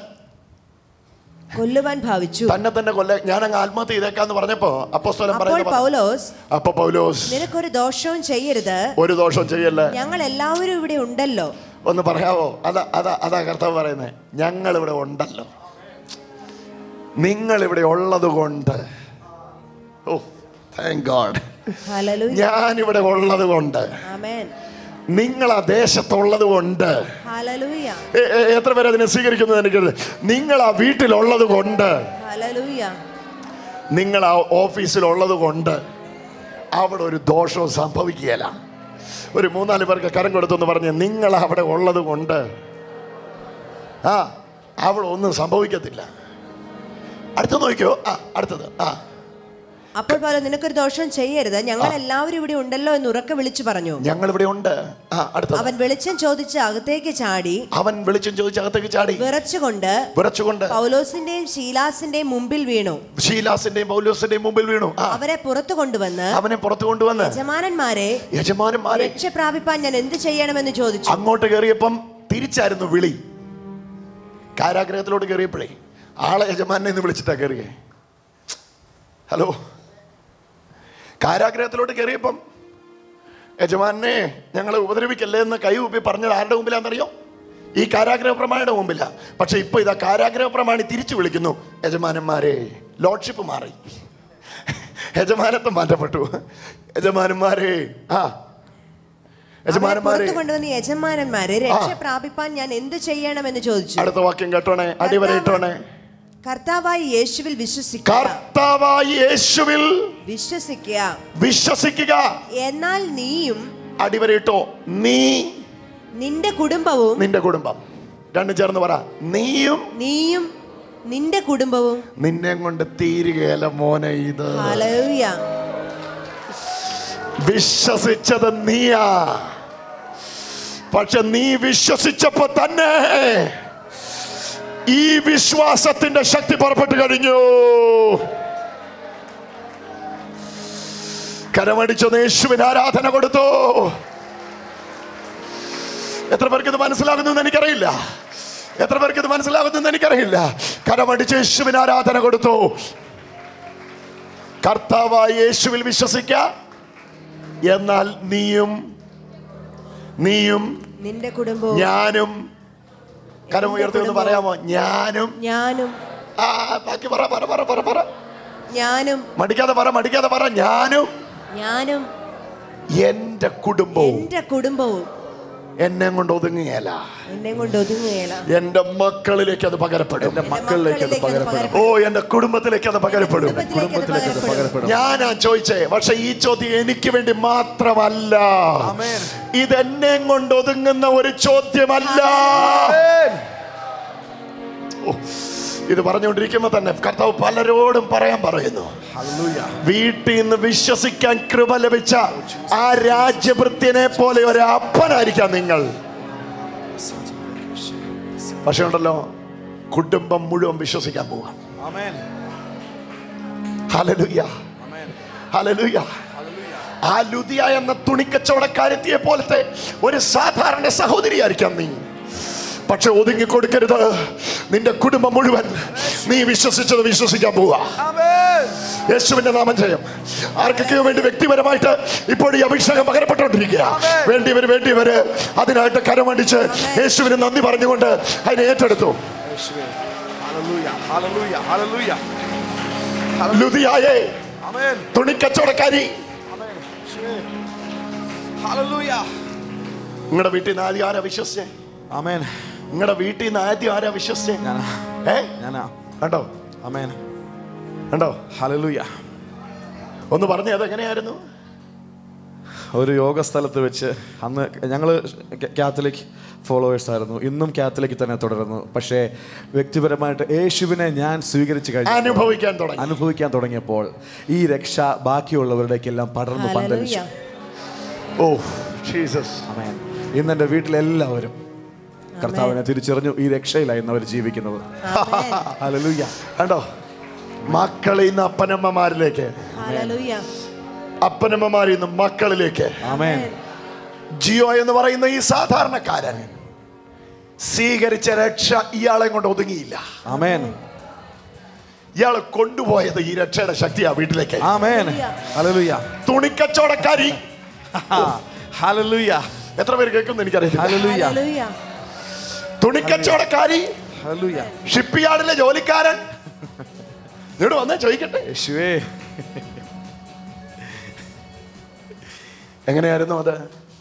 കൊല്ലുവാൻ ഭാവിച്ചു തന്നെ തന്നെ കൊല്ല ഞാൻ അങ്ങ് ആത്മഹത്യ ചെയ്തേക്കാന്ന് പറഞ്ഞപ്പോ അപ്പോസ്തലൻ അപ്പോൾ പറയുന്നത് പൗലോസ് അപ്പൊ പൗലോസ് നിനക്കൊരു ദോഷവും ചെയ്യരുത് ഒരു ദോഷം ചെയ്യല്ലേ ഞങ്ങൾ എല്ലാവരും ഇവിടെ ഉണ്ടല്ലോ ഒന്ന് പറയാവോ അതാ അതാ അതാ കർത്താവ് പറയുന്നത് ഞങ്ങൾ ഇവിടെ ഉണ്ടല്ലോ നിങ്ങൾ ഇവിടെ ഉള്ളത് കൊണ്ട് ഓ താങ്ക് ഗോഡ് ഹല്ലേലൂയ ഞാൻ ഇവിടെ ഉള്ളത് കൊണ്ട് ആമേൻ നിങ്ങൾ ആ ദേശത്തുള്ളത് കൊണ്ട് ഹല്ലേലൂയ എ- എ- എത്ര പേര് അതിനെ സ്വീകരിക്കുന്നത് എനിക്കത് നിങ്ങൾ ആ വീട്ടിലുള്ളത് കൊണ്ട് ഹല്ലേലൂയ നിങ്ങൾ ആ ഓഫീസിലുള്ളത് കൊണ്ട് അവിടെ ഒരു ദോഷവും സംഭവിക്കുകയില്ല ഒരു മൂന്നാല് പേർക്ക് കരം കൊടുത്തെന്ന് പറഞ്ഞ് നിങ്ങൾ അവിടെ ഉള്ളത് കൊണ്ട് ആ അവിടെ ഒന്നും സംഭവിക്കത്തില്ല അടുത്ത നോക്കിയോ ആ അടുത്തത് ആ അപ്പോൾ പോലെ നിനക്കൊരു ദോഷവും ചെയ്യരുത് ഞങ്ങൾ എല്ലാവരും ഇവിടെ ഉണ്ടല്ലോ എന്ന് ഉറക്കെ വിളിച്ചു പറഞ്ഞു ഞങ്ങൾ ഇവിടെ ഉണ്ട് ആ അടുത്തത് അവൻ വെളിച്ചം ചോദിച്ച് അകത്തേക്ക് ചാടി അവൻ വെളിച്ചം ചോദിച്ച് അകത്തേക്ക് ചാടി വിറച്ചുകൊണ്ട് വിറച്ചുകൊണ്ട് പൗലോസിന്റെയും ശീലാസിന്റെയും മുമ്പിൽ വീണു ഷീലാസിന്റെയും പൗലോസിന്റെയും മുമ്പിൽ വീണു ആ അവരെ പുറത്തു കൊണ്ടുവന്ന് അവനെ പുറത്തു കൊണ്ടുവന്ന് യജമാനന്മാരെ യജമാനന്മാരെ രക്ഷ പ്രാപിപ്പാൻ ഞാൻ എന്ത് ചെയ്യണമെന്ന് ചോദിച്ചു അങ്ങോട്ട് കയറിയപ്പം തിരിച്ചായിരുന്നു വിളി കാരാഗ്രഹത്തിലോട്ട് കയറിയപ്പോഴേ ആളെ യജമാനെ എന്ന് വിളിച്ചിട്ടാ കയറിയേ ഹലോ കാരാഗ്രഹത്തിലോട്ട് കയറിയപ്പം യജമാനെ ഞങ്ങളെ ഉപദ്രവിക്കല്ലേ എന്ന് കൈ ഊപ്പി പറഞ്ഞത് ആരുടെ മുമ്പിലാണെന്നറിയോ ഈ കാരാഗ്രഹ പ്രമാണിയുടെ മുമ്പിലാ പക്ഷെ ഇപ്പൊ ഇതാ കാരാഗ്രഹ പ്രമാണി തിരിച്ചു വിളിക്കുന്നു യജമാനന്മാരെ ലോഡ്ഷിപ്പ് മാറി യജമാനത്വം മാറ്റപ്പെട്ടു യജമാനന്മാരെ ആ അവരെ യജമാനന്മാരെ പുറത്തു കൊണ്ടുവന്ന് യജമാനന്മാരെ രക്ഷ പ്രാപിപ്പാൻ ഞാൻ എന്ത് ചെയ്യണമെന്ന് ചോദിച്ചു അടുത്ത വാക്യം കേട്ടോണേ അടിവരയിട്ടോണേ കർത്താവായി യേശുവിൽ വിശ്വസിക്കുക കർത്താവായി യേശുവിൽ വിശ്വസിക്കുക വിശ്വസിക്കുക എന്നാൽ നീയും അടിവരയിട്ടോ നീ നിന്റെ കുടുംബവും നിന്റെ കുടുംബം രണ്ടും ചേർന്ന് പറ നീയും നീയും നിന്റെ കുടുംബവും നിന്നെ കൊണ്ട് തീരുകയല്ല മോനെ ഇത് ഹല്ലേലൂയ വിശ്വസിച്ചത് നീയാ പക്ഷെ നീ വിശ്വസിച്ചപ്പോ തന്നെ ഈ വിശ്വാസത്തിന്റെ ശക്തി പുറപ്പെട്ടു കഴിഞ്ഞു കരമടിച്ച യേശുവിന് ആരാധന കൊടുത്തു എത്ര പേർക്ക് ഇത് മനസ്സിലാകുന്നു എന്ന് എനിക്കറിയില്ല എത്ര പേർക്ക് ഇത് മനസ്സിലാകുന്നു എന്ന് എനിക്കറിയില്ല കരമടിച്ച് യേശുവിന് ആരാധന കൊടുത്തു കർത്താവായ യേശുവിൽ വിശ്വസിക്ക എന്നാൽ നീയും നീയും നിന്റെ കുടുംബവും ഞാനും കരമുയർത്തി ഒന്ന് പറയാമോ ഞാനും ഞാനും ആ ബാക്കി പറ പറ പറ പറ പറ ഞാനും മടിക്കാതെ പറ മടിക്കാതെ പറ ഞാനും ഞാനും എന്റെ കുടുംബവും എന്റെ കുടുംബവും എന്നെ കൊണ്ട് ഒതുങ്ങുകയല്ല എന്നെ കൊണ്ട് ഒതുങ്ങുകയില്ല എന്റെ മക്കളിലേക്ക് അത് പകരപ്പെടും എന്റെ മക്കളിലേക്ക് അത് പകരപ്പെടും. ഓ എന്റെ കുടുംബത്തിലേക്ക് അത് പകരപ്പെടും കുടുംബത്തിലേക്ക് അത് പകരപ്പെടും. ഞാനാ ചോദിച്ചേ പക്ഷെ ഈ ചോദ്യം എനിക്ക് വേണ്ടി മാത്രമല്ല ഇതെന്നെ കൊണ്ട് ഒതുങ്ങുന്ന ഒരു ചോദ്യമല്ല ഓ, ഇത് പറഞ്ഞുകൊണ്ടിരിക്കുമ്പോ തന്നെ കർത്താവ് പലരോടും പറയാൻ പറയുന്നു വീട്ടിൽ നിന്ന് വിശ്വസിക്കാൻ കൃപ ലഭിച്ച ആ രാജ്യഭൃത്യനെ പോലെ ഒരു അപ്പനായിരിക്കാം നിങ്ങൾ പക്ഷെ ഉണ്ടല്ലോ കുടുംബം മുഴുവൻ വിശ്വസിക്കാൻ പോവാം ഹല്ലേലൂയ ഹല്ലേലൂയ ആ ലുദിയ എന്ന തുണിക്കച്ചവടക്കാരെത്തിയെ പോലത്തെ ഒരു സാധാരണ സഹോദരിയായിരിക്കാം നീ പക്ഷെ ഒതുങ്ങി കൊടുക്കരുത് നിന്റെ കുടുംബം മുഴുവൻ നീ വിശ്വസിച്ചത് വിശ്വസിക്കാൻ പോവാ യേശുവിന്റെ നാമം ജയം ആർക്കൊക്കെയോ വേണ്ടി വ്യക്തിപരമായിട്ട് ഇപ്പോൾ ഈ അഭിഷേകം പകരപ്പെട്ടുകൊണ്ടിരിക്കുക വേണ്ടിയവര് വേണ്ടിയവര് അതിനായിട്ട് കരമടിച്ച് യേശുവിന് നന്ദി പറഞ്ഞുകൊണ്ട് അതിനെ ഏറ്റെടുത്തു Hallelujah. Hallelujah. Hallelujah. ലുതിയായേ Amen. തുണിക്കച്ചവടക്കാരി Hallelujah. നിങ്ങളുടെ വീട്ടിൽ നിന്ന് ആദ്യം ആരാ വിശ്വസിച്ചേ Amen. നിങ്ങളുടെ വീട്ടിൽ നിന്ന് ആദ്യം ആരാ വിശ്വസിച്ചേ ഞാനാ ഏ ഞാനാ കണ്ടോ Amen. കണ്ടോ Hallelujah. ഒന്ന് പറഞ്ഞേ അതെങ്ങനെയായിരുന്നു ഒരു യോഗ സ്ഥലത്ത് വെച്ച് അന്ന് ഞങ്ങൾ കാത്തലിക് ഫോളോവേഴ്സ് ആയിരുന്നു ഇന്നും കാത്തലിക് തന്നെ തുടരുന്നു പക്ഷേ വ്യക്തിപരമായിട്ട് യേശുവിനെ ഞാൻ സ്വീകരിച്ചു കഴിഞ്ഞു അനുഭവിക്കാൻ തുടങ്ങി അനുഭവിക്കാൻ തുടങ്ങിയപ്പോൾ ഈ രക്ഷ ബാക്കിയുള്ളവരുടേക്കെല്ലാം പടർന്നു പന്തലിച്ചു ഹല്ലേലൂയ ഓ ജീസസ് Amen. ഇന്ന് എൻ്റെ വീട്ടിലെല്ലാവരും കർത്താവിനെ തിരിച്ചറിഞ്ഞു ഈ രക്ഷയിലായി ഇന്ന് അവർ ജീവിക്കുന്നത് ആമേൻ ഹല്ലേലൂയ കണ്ടോ മക്കളിൽ നിന്ന് അപ്പനമ്മമാരിലേക്ക് ഹല്ലേലൂയ അപ്പനമ്മമാരിൽ നിന്ന് മക്കളിലേക്ക് ആമേൻ ജിയോ എന്ന് പറയുന്ന ഈ സാധാരണക്കാരൻ സ്വീകരിച്ച രക്ഷ ഇയാളെ കൊണ്ട് ഒതുങ്ങിയില്ല ആമേൻ ഇയാൾ കൊണ്ടുപോയത് ഈ രക്ഷയുടെ ശക്തിയാ വീട്ടിലേക്ക് ആമേൻ ഹല്ലേലൂയ തുണിക്കച്ചവടക്കാരി ഹല്ലേലൂയ എത്ര പേര് കേൾക്കുന്നു എനിക്കറിയില്ല ഹല്ലേലൂയ ഹല്ലേലൂയ തുണിക്കച്ചവടക്കാരി ഹല്ലേലൂയ ഷിപ്പ് യാർഡിലെ ജോലിക്കാരൻ ഇവിടെ വന്നേ ചോദിക്കട്ടെ യേശുവേ എങ്ങനെയായിരുന്നു അത്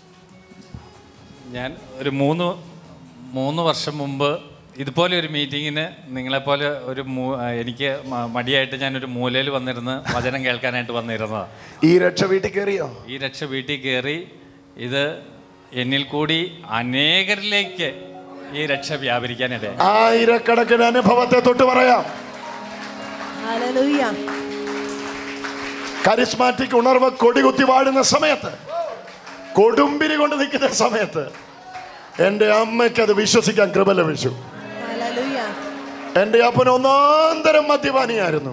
ഞാൻ ഒരു മൂന്ന് മൂന്ന് വർഷം മുമ്പ് ഇതുപോലെ ഒരു മീറ്റിങ്ങിന് നിങ്ങളെപ്പോലെ ഒരു മൂ- എനിക്ക് മ- മടിയായിട്ട് ഞാനൊരു മൂലയിൽ വന്നിരുന്ന് വചനം കേൾക്കാനായിട്ട് വന്നിരുന്നതാണ് ഈ രക്ഷ വീട്ടിൽ കയറിയോ ഈ രക്ഷ വീട്ടിൽ കയറി ഇത് എന്നിൽ കൂടി അനേകരിലേക്ക് ഈ രക്ഷ വ്യാപരിക്കാനിടയായി ആയിരക്കണക്കിന് അനുഭവത്തെ തൊട്ട് പറയാം ഹല്ലേലൂയ കരിസ്മാറ്റിക് ഉണർവ് കൊടികുത്തി വാഴുന്ന സമയത്ത് കൊടുമ്പിരി കൊണ്ട് നിൽക്കുന്ന സമയത്ത് എൻ്റെ അമ്മയ്ക്ക് അത് വിശ്വസിക്കാൻ കൃപ ലഭിച്ചു ഹല്ലേലൂയ എൻ്റെ അപ്പൻ ഒന്നാന്തരം മദ്യപാനിയായിരുന്നു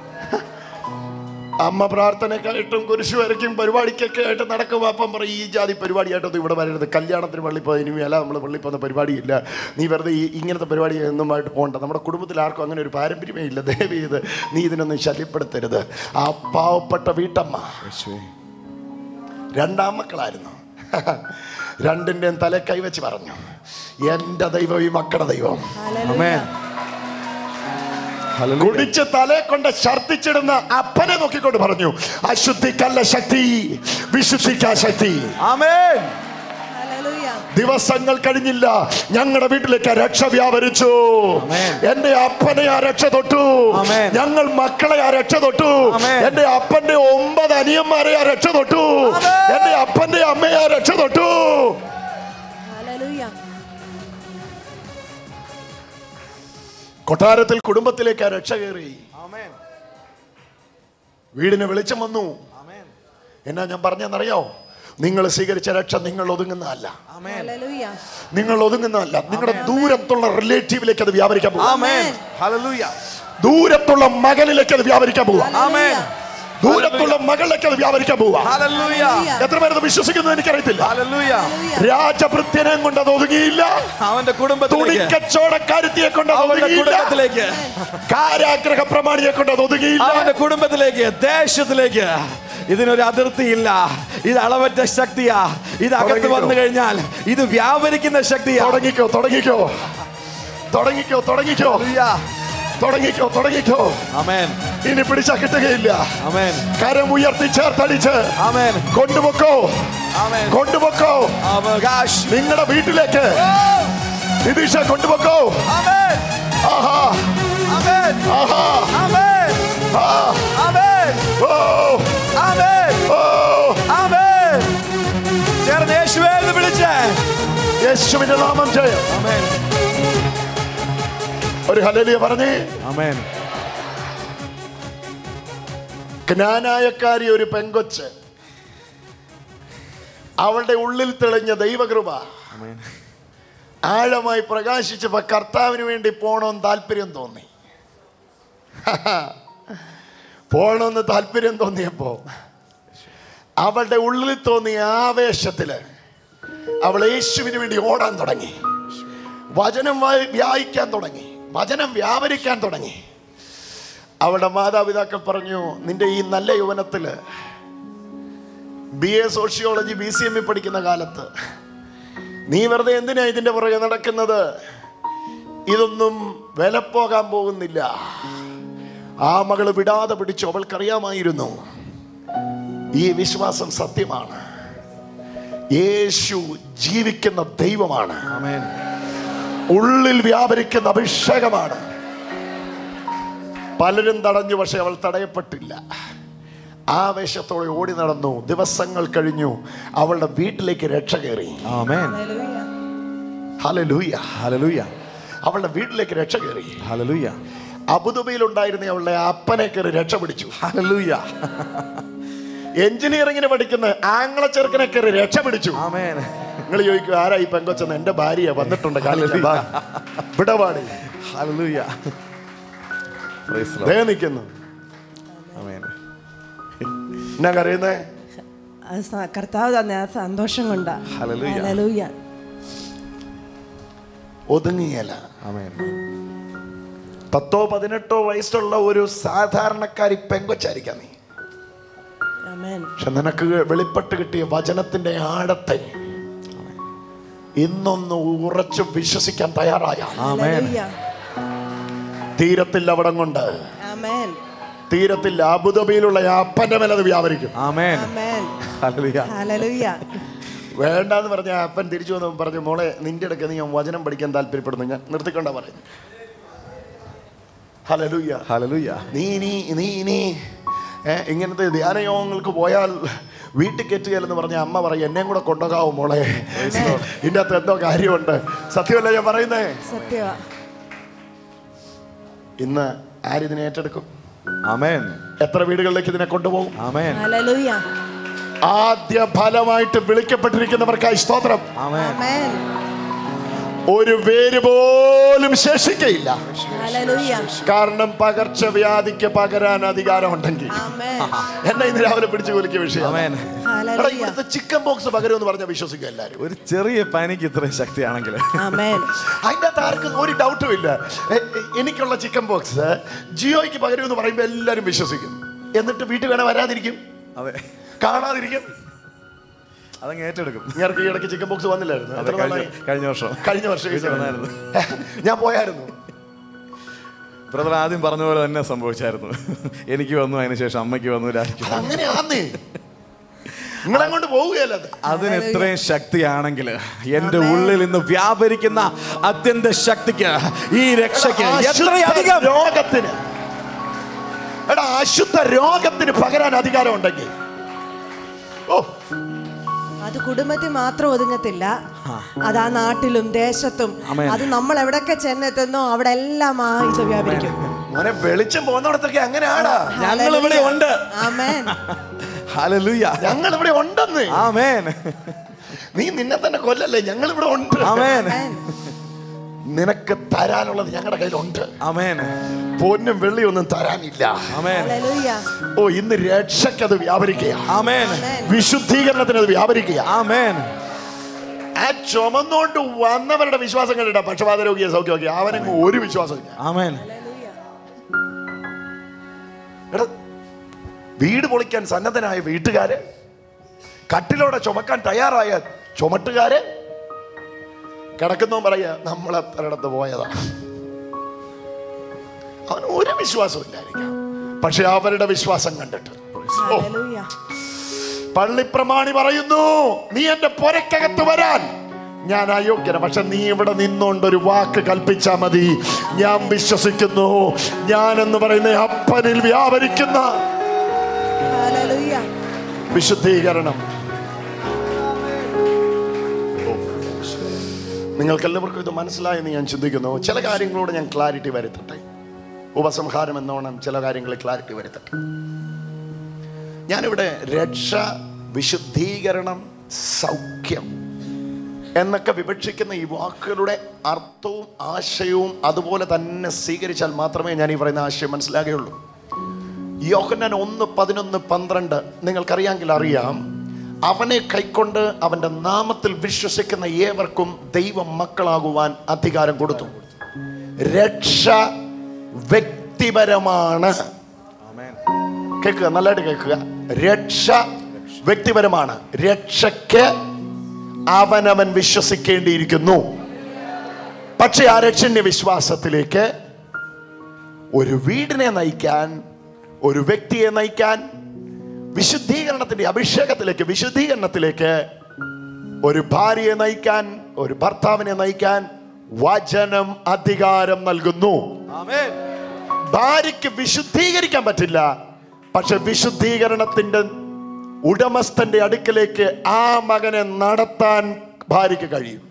അമ്മ പ്രാർത്ഥനയ്ക്കായിട്ടും കുരിശു വരയ്ക്കും പരിപാടിക്കൊക്കെ ആയിട്ട് നടക്കും അപ്പം പറയും ഈ ജാതി പരിപാടിയായിട്ടൊന്നും ഇവിടെ വരരുത് കല്യാണത്തിന് പള്ളി പോയി ഇനി അല്ല നമ്മൾ പള്ളി പോകുന്ന പരിപാടിയില്ല നീ വെറുതെ ഈ ഇങ്ങനത്തെ പരിപാടി ഒന്നുമായിട്ട് പോകണ്ട നമ്മുടെ കുടുംബത്തിൽ ആർക്കും അങ്ങനെ ഒരു പാരമ്പര്യമേ ഇല്ല ദയവ് ചെയ്ത് നീ ഇതിനൊന്നും ശല്യപ്പെടുത്തരുത് ആ പാവപ്പെട്ട വീട്ടമ്മ യേശുവേ രണ്ടാം മക്കളായിരുന്നു രണ്ടിൻ്റെയും തല കൈവച്ച് പറഞ്ഞു എൻ്റെ ദൈവം ഈ മക്കളുടെ ദൈവം ഹല്ലേലൂയ ആമേൻ ഹല്ലേലൂയ കുടിച്ച് തലേ കൊണ്ട് ഛർദിച്ചിടുന്ന അപ്പനെ നോക്കിക്കൊണ്ട് പറഞ്ഞു അശുദ്ധിക്കല്ല ശക്തി വിശുദ്ധിക്കാ ശക്തി ആമേൻ ഹല്ലേലൂയ ദിവസങ്ങൾ കഴിഞ്ഞില്ല ഞങ്ങളുടെ വീട്ടിലേക്ക് രക്ഷ വ്യാപരിച്ചു ആമേൻ. എന്റെ അപ്പനെ ആ രക്ഷ തൊട്ടു ആമേൻ. ഞങ്ങൾ മക്കളെ ആ രക്ഷ തൊട്ടു ആമേൻ. എന്റെ അപ്പന്റെ ഒമ്പത് അനിയന്മാരെ ആ രക്ഷ തൊട്ടു ആമേൻ. എന്റെ അപ്പന്റെ അമ്മയെ ആ രക്ഷ തൊട്ടു ഹല്ലേലൂയ കൊട്ടാരത്തിൽ കുടുംബത്തിലേക്ക് ആ രക്ഷ കയറി ആമേൻ വീടിന് വെളിച്ചം വന്നു ആമേൻ എന്നാ ഞാൻ പറഞ്ഞെന്നറിയോ നിങ്ങൾ സ്വീകരിച്ച രക്ഷ നിങ്ങൾ ഒതുങ്ങുന്നതല്ല ആമേൻ ഹല്ലേലൂയ നിങ്ങൾ ഒതുങ്ങുന്നതല്ല നിങ്ങളുടെ ദൂരത്തുള്ള റിലേറ്റീവിലേക്ക് അത് വ്യാപരിക്കാൻ പോകും ആമേൻ ഹല്ലേലൂയ ദൂരത്തുള്ള മകനിലേക്ക് അത് വ്യാപരിക്കാൻ പോവാ ആമേൻ ദൂരത്തുള്ള മകളിലേക്ക് അത് വ്യാപരിക്കാൻ പോവാ ഹല്ലേലൂയ എത്ര പേരത് വിശ്വസിക്കുന്നു എനിക്കറിയത്തില്ല ഹല്ലേലൂയ രാജഭൃത്യനെ കൊണ്ട് അത് ഒതുങ്ങിയില്ല അവന്റെ കുടുംബത്തിലേക്ക് തുണിക്കച്ചവടക്കാരത്തിയെ കൊണ്ട് അത് അവന്റെ ഒതുങ്ങിയില്ല കുടുംബത്തിലേക്ക് കാരാഗ്രഹ പ്രമാണിയെ കൊണ്ട് അത് ഒതുങ്ങിയില്ല അവന്റെ കുടുംബത്തിലേക്ക് ദേശത്തിലേക്ക് ഇതിനൊരു അതിർത്തിയില്ല ഇത് അളവറ്റ ശക്തിയാ ഇത് അകത്ത് തുടങ്ങിക്കോ. വന്നു കഴിഞ്ഞാൽ ഇത് വ്യാപരിക്കുന്ന ശക്തിയാ തുടങ്ങിക്കോ തുടങ്ങിക്കോ തുടങ്ങിക്കോ തുടങ്ങിക്കോ ഹല്ലേലൂയ. തുടങ്ങിക്കോ തുടങ്ങിക്കോ ആമേൻ ഇനി പിടിച്ചാ കിട്ടുകയില്ല ആമേൻ കരം ഉയർത്തി ചേർത്തടിച്ച് ആമേൻ കൊണ്ടുപൊക്കോ ആമേൻ കൊണ്ടുപൊക്കോ അവകാശം നിങ്ങളുടെ വീട്ടിലേക്ക് നിതീഷ കൊണ്ടുപൊക്കോ ആമേൻ ആഹാ ആമേൻ ആഹാ ആമേൻ ആ ആമേൻ ഓ ആമേൻ ഓ ആമേൻ ചേർന്ന് യേശുവേ എന്ന് വിളിച്ചേ യേശുവിന്റെ നാമം ജയം ആമേൻ ഒരു ഹലലിയ പറഞ്ഞേ ആമേൻ ജ്ഞാനായക്കാരി ഒരു പെങ്കൊച്ച് അവളുടെ ഉള്ളിൽ തെളിഞ്ഞ ദൈവകൃപ ആമേൻ ആഴമായി പ്രകാശിച്ചപ്പോ കർത്താവിന് വേണ്ടി പോണമെന്ന് താല്പര്യം തോന്നി പോണമെന്ന് താല്പര്യം തോന്നിയപ്പോ അവളുടെ ഉള്ളിൽ തോന്നിയ ആവേശത്തില് അവൾ യേശുവിന് വേണ്ടി ഓടാൻ തുടങ്ങി വചനം വായി- വ്യായിക്കാൻ തുടങ്ങി വചനം വ്യാപരിക്കാൻ തുടങ്ങി അവളുടെ മാതാപിതാക്കൾ പറഞ്ഞു നിന്റെ ഈ നല്ല യൗവനത്തില് B A sociology B C M E പഠിക്കുന്ന കാലത്ത് നീ വെറുതെ എന്തിനാ ഇതിന്റെ പുറകെ നടക്കുന്നത് ഇതൊന്നും വിലപ്പോകാൻ പോകുന്നില്ല ആ മകള് വിടാതെ പിടിച്ചു അവൾക്കറിയാമായിരുന്നു ഈ വിശ്വാസം സത്യമാണ് യേശു ജീവിക്കുന്ന ദൈവമാണ് ആമേൻ ഉള്ളിൽ വ്യാപരിക്കുന്ന അഭിഷേകമാണ് പലരും തടഞ്ഞു പക്ഷെ അവൾ തടയപ്പെട്ടില്ല ആവേശത്തോടെ ഓടി നടന്നു ദിവസങ്ങൾ കഴിഞ്ഞു അവളുടെ വീട്ടിലേക്ക് രക്ഷ കയറി ആമേൻ ഹലലൂയ ഹല്ലേലൂയ അവളുടെ വീട്ടിലേക്ക് രക്ഷ കയറി ഹല്ലേലൂയ അബുദാബിയിൽ ഉണ്ടായിരുന്ന അവളുടെ അപ്പനെ കയറി രക്ഷ പിടിച്ചു ഹല്ലേലൂയ എഞ്ചിനീയറിംഗിന് പഠിക്കുന്ന ആംഗ്ല ചെറുക്കനെ കയറി രക്ഷ പിടിച്ചു ആമേൻ നിങ്ങൾ ചോദിക്കും ആരാ ഈ പെങ്കൊച്ചെന്ന് എന്റെ ഭാര്യ വന്നിട്ടുണ്ട് കാണിക്കാം വാ. ഇവിടെ പാടി ഹല്ലേലൂയ പ്രൈസ് ദേ നിൽക്കുന്നു ആമേൻ എന്നാ കരയുന്നേ അത് സ- കർത്താവ് തന്നെ ആ സന്തോഷം കൊണ്ടാ ഹല്ലേലൂയ. ഹല്ലേലൂയ. ഒതുങ്ങിയല്ല ആമേൻ പത്തോ പതിനെട്ടോ വയസ്സുള്ള ഒരു സാധാരണക്കാരി പെങ്കൊച്ചായിരിക്കാം നീ ആമേൻ പക്ഷെ നിനക്ക് വെളിപ്പെട്ട് കിട്ടിയ വചനത്തിന്റെ ആഴത്തെ ഇന്നൊന്ന് ഉറച്ചു വിശ്വസിക്കാൻ തയ്യാറായ ആമേൻ ഹല്ലേലൂയ. തീരത്തിൽ അവിടം കൊണ്ട് ആമേൻ തീരത്തിൽ അബുദാബിയിലുള്ള ആ അപ്പന്റെ മേലെ അത് വ്യാപരിക്കും ആമേൻ ആമേൻ ഹല്ലേലൂയ ഹല്ലേലൂയ. വേണ്ടാന്ന് പറഞ്ഞ ആ അപ്പൻ തിരിച്ചു വന്ന് പറഞ്ഞു മോളെ നിന്റെ ഇടയ്ക്ക് നീ ഞാൻ വചനം പഠിക്കാൻ താല്പര്യപ്പെടുന്നു ഞാൻ നിർത്തിക്കൊണ്ടാ പറയുന്നു ഹലലൂയ്യ ഹല്ലേലൂയ നീ ഇനി നീ ഇനി ഏ, ഇങ്ങനത്തെ ധ്യാനയോഗങ്ങൾക്ക് പോയാൽ വീട്ടിൽ കയറ്റുകയല്ലെന്ന് പറഞ്ഞ അമ്മ പറയും എന്നെയും കൂടെ കൊണ്ടുപോകാവും മോളെ ഇതിൻ്റെ അകത്ത് എന്തോ കാര്യമുണ്ട് സത്യമല്ല ഞാൻ പറയുന്നേ സത്യവാ ഇന്ന് ആരിതിനെ ഏറ്റെടുക്കും ആമേൻ എത്ര വീടുകളിലേക്ക് ഇതിനെ കൊണ്ടുപോകും ആമേൻ ഹല്ലേലൂയ. ആദ്യ ഫലമായിട്ട് വിളിക്കപ്പെട്ടിരിക്കുന്നവർക്കായി സ്തോത്രം ആമേൻ ആമേൻ ഒരു വേര് പോലും ശേഷിക്കയില്ല ഹല്ലേലൂയ. കാരണം പകർച്ചവ്യാധിക്ക് പകരാൻ അധികാരമുണ്ടെങ്കിൽ ആമേൻ എന്നെ ഇന്ന് രാവിലെ പിടിച്ചു കുലിക്കിയ വിഷയം ആമേൻ എടാ, ഹല്ലേലൂയ. ഇവിടുത്തെ ചിക്കൻ ബോക്സ് പകരുമെന്ന് പറഞ്ഞ വിശ്വസിക്കുക എല്ലാവരും ഒരു ചെറിയ പനിക്ക് ഇത്രയും ശക്തിയാണെങ്കിൽ ആമേൻ അതിൻ്റെ അകത്ത് ആർക്കും ഒരു ഡൗട്ടും ഇല്ല എ- എ- എനിക്കുള്ള ചിക്കൻ ബോക്സ് ജിയോയ്ക്ക് പകരുമെന്ന് പറയുമ്പോൾ എല്ലാവരും വിശ്വസിക്കും എന്നിട്ട് വീട്ടിൽ വേണേ വരാതിരിക്കും അതെ കാണാതിരിക്കും അതങ്ങ് ഏറ്റെടുക്കും ഇങ്ങനെ ഈ ഇടയ്ക്ക് ചിക്കൻ ബോക്സ് വന്നില്ലായിരുന്നു അതെ എത്ര കഴിഞ്ഞ നാളായി കഴിഞ്ഞ വർഷം കഴിഞ്ഞ വർഷം വീട്ടിൽ വന്നായിരുന്നു. ഞാൻ പോയായിരുന്നു ബ്രദർ ആദ്യം പറഞ്ഞ പോലെ തന്നെ സംഭവിച്ചായിരുന്നു എനിക്ക് വന്നു അതിനുശേഷം അമ്മയ്ക്ക് വന്നു രാജിക്ക് വന്നു. അങ്ങനെയാന്നേ നിങ്ങളെ കൊണ്ട് പോവുകയല്ല അത് അതിന് ഇത്രയും ശക്തിയാണെങ്കിൽ എന്റെ ഉള്ളിൽ നിന്ന് വ്യാപരിക്കുന്ന അത്യന്ത ശക്തിക്ക് ഈ രക്ഷയ്ക്ക് എത്രയധികം അശുദ്ധ രോഗത്തിന് എടാ അശുദ്ധ രോഗത്തിന് പകരാൻ അധികാരം ഉണ്ടെങ്കിൽ ഓ അത് കുടുംബത്തിൽ മാത്രം ഒതുങ്ങത്തില്ല അത് ആ നാട്ടിലും ദേശത്തും ആമേൻ. അത് നമ്മൾ എവിടെയൊക്കെ ചെന്നെത്തുന്നോ അവിടെ എല്ലാം ആ ഇത് വ്യാപരിക്കും മോനെ വെളിച്ചം പോകുന്നിടത്തൊക്കെ അങ്ങനെയാടാ ഞങ്ങൾ ഇവിടെ ഉണ്ട് ആമേൻ ഹല്ലേലൂയ ഞങ്ങൾ ഇവിടെ ഉണ്ടെന്ന് ആമേൻ നീ നിന്നെ തന്നെ കൊല്ലല്ലേ ഞങ്ങൾ ഇവിടെ ഉണ്ട് ആമേൻ ആമേൻ. നിനക്ക് തരാനുള്ളത് ഞങ്ങളുടെ കയ്യിലുണ്ട് ആമേൻ പൊന്നും വെള്ളിയൊന്നും തരാനില്ല ആമേൻ ഹല്ലേലൂയ. ഓ ഇന്ന് രക്ഷയ്ക്കത് വ്യാപരിക്കുക ആമേൻ ആമേൻ. വിശുദ്ധീകരണത്തിന് അത് വ്യാപരിക്കുക ആമേൻ ആ ചുമന്നുകൊണ്ട് വന്നവരുടെ വിശ്വാസം കണ്ടിട്ട പക്ഷപാത രോഗിയെ സൗഖ്യമാക്കി അവനങ്ങ് ഒരു വിശ്വാസമില്ല ആമേൻ എടാ വീട് പൊളിക്കാൻ സന്നദ്ധനായ വീട്ടുകാര് കട്ടിലോടെ ചുമക്കാൻ തയ്യാറായ ചുമട്ടുകാര് കിടക്കുന്നോ പറയാ നമ്മൾ അത്രയിടത്ത് പോയതാ അവന് ഒരു വിശ്വാസമില്ലായിരിക്കാം പക്ഷെ അവരുടെ വിശ്വാസം കണ്ടിട്ട് ഓ ഹല്ലേലൂയ. പള്ളിപ്രമാണി പറയുന്നു നീ എന്റെ പുരക്കകത്ത് വരാൻ ഞാൻ അയോഗ്യന പക്ഷെ നീ ഇവിടെ നിന്നുകൊണ്ട് ഒരു വാക്ക് കൽപ്പിച്ചാ മതി ഞാൻ വിശ്വസിക്കുന്നു ഞാൻ എന്ന് പറയുന്ന അപ്പനിൽ വ്യാപരിക്കുന്ന ഹല്ലേലൂയ. വിശുദ്ധീകരണം നിങ്ങൾക്ക് എല്ലാവർക്കും ഇത് മനസ്സിലായെന്ന് ഞാൻ ചിന്തിക്കുന്നു ചില കാര്യങ്ങളോട് ഞാൻ ക്ലാരിറ്റി വരുത്തട്ടെ ഉപസംഹാരം എന്നോണം ചില കാര്യങ്ങളിൽ ക്ലാരിറ്റി വരുത്തട്ടെ ഞാനിവിടെ രക്ഷ വിശുദ്ധീകരണം സൗഖ്യം എന്നൊക്കെ വിവക്ഷിക്കുന്ന ഈ വാക്കുകളുടെ അർത്ഥവും ആശയവും അതുപോലെ തന്നെ സ്വീകരിച്ചാൽ മാത്രമേ ഞാൻ ഈ പറയുന്ന ആശയം മനസ്സിലാകുകയുള്ളൂ യോഹന്നാൻ ഒന്ന് പതിനൊന്ന് പന്ത്രണ്ട് നിങ്ങൾക്കറിയാമെങ്കിൽ അറിയാം അവനെ കൈക്കൊണ്ട് അവന്റെ നാമത്തിൽ വിശ്വസിക്കുന്ന ഏവർക്കും ദൈവം മക്കളാകുവാൻ അധികാരം കൊടുത്തു രക്ഷ വ്യക്തിപരമാണ് കേൾക്കുക നല്ലതായിട്ട് കേൾക്കുക രക്ഷ വ്യക്തിപരമാണ് രക്ഷയ്ക്ക് അവനവൻ വിശ്വസിക്കേണ്ടിയിരിക്കുന്നു പക്ഷെ ആ രക്ഷന്റെ വിശ്വാസത്തിലേക്ക് ഒരു വീടിനെ നയിക്കാൻ ഒരു വ്യക്തിയെ നയിക്കാൻ വിശുദ്ധീകരണത്തിന്റെ അഭിഷേകത്തിലേക്ക് വിശുദ്ധീകരണത്തിലേക്ക് ഒരു ഭാര്യയെ നയിക്കാൻ ഒരു ഭർത്താവിനെ നയിക്കാൻ വചനം അധികാരം നൽകുന്നു ഭാര്യയ്ക്ക് വിശുദ്ധീകരിക്കാൻ പറ്റില്ല പക്ഷെ വിശുദ്ധീകരണത്തിന്റെ ഉടമസ്ഥന്റെ അടുക്കലേക്ക് ആ മകനെ നടത്താൻ ഭാര്യയ്ക്ക് കഴിയും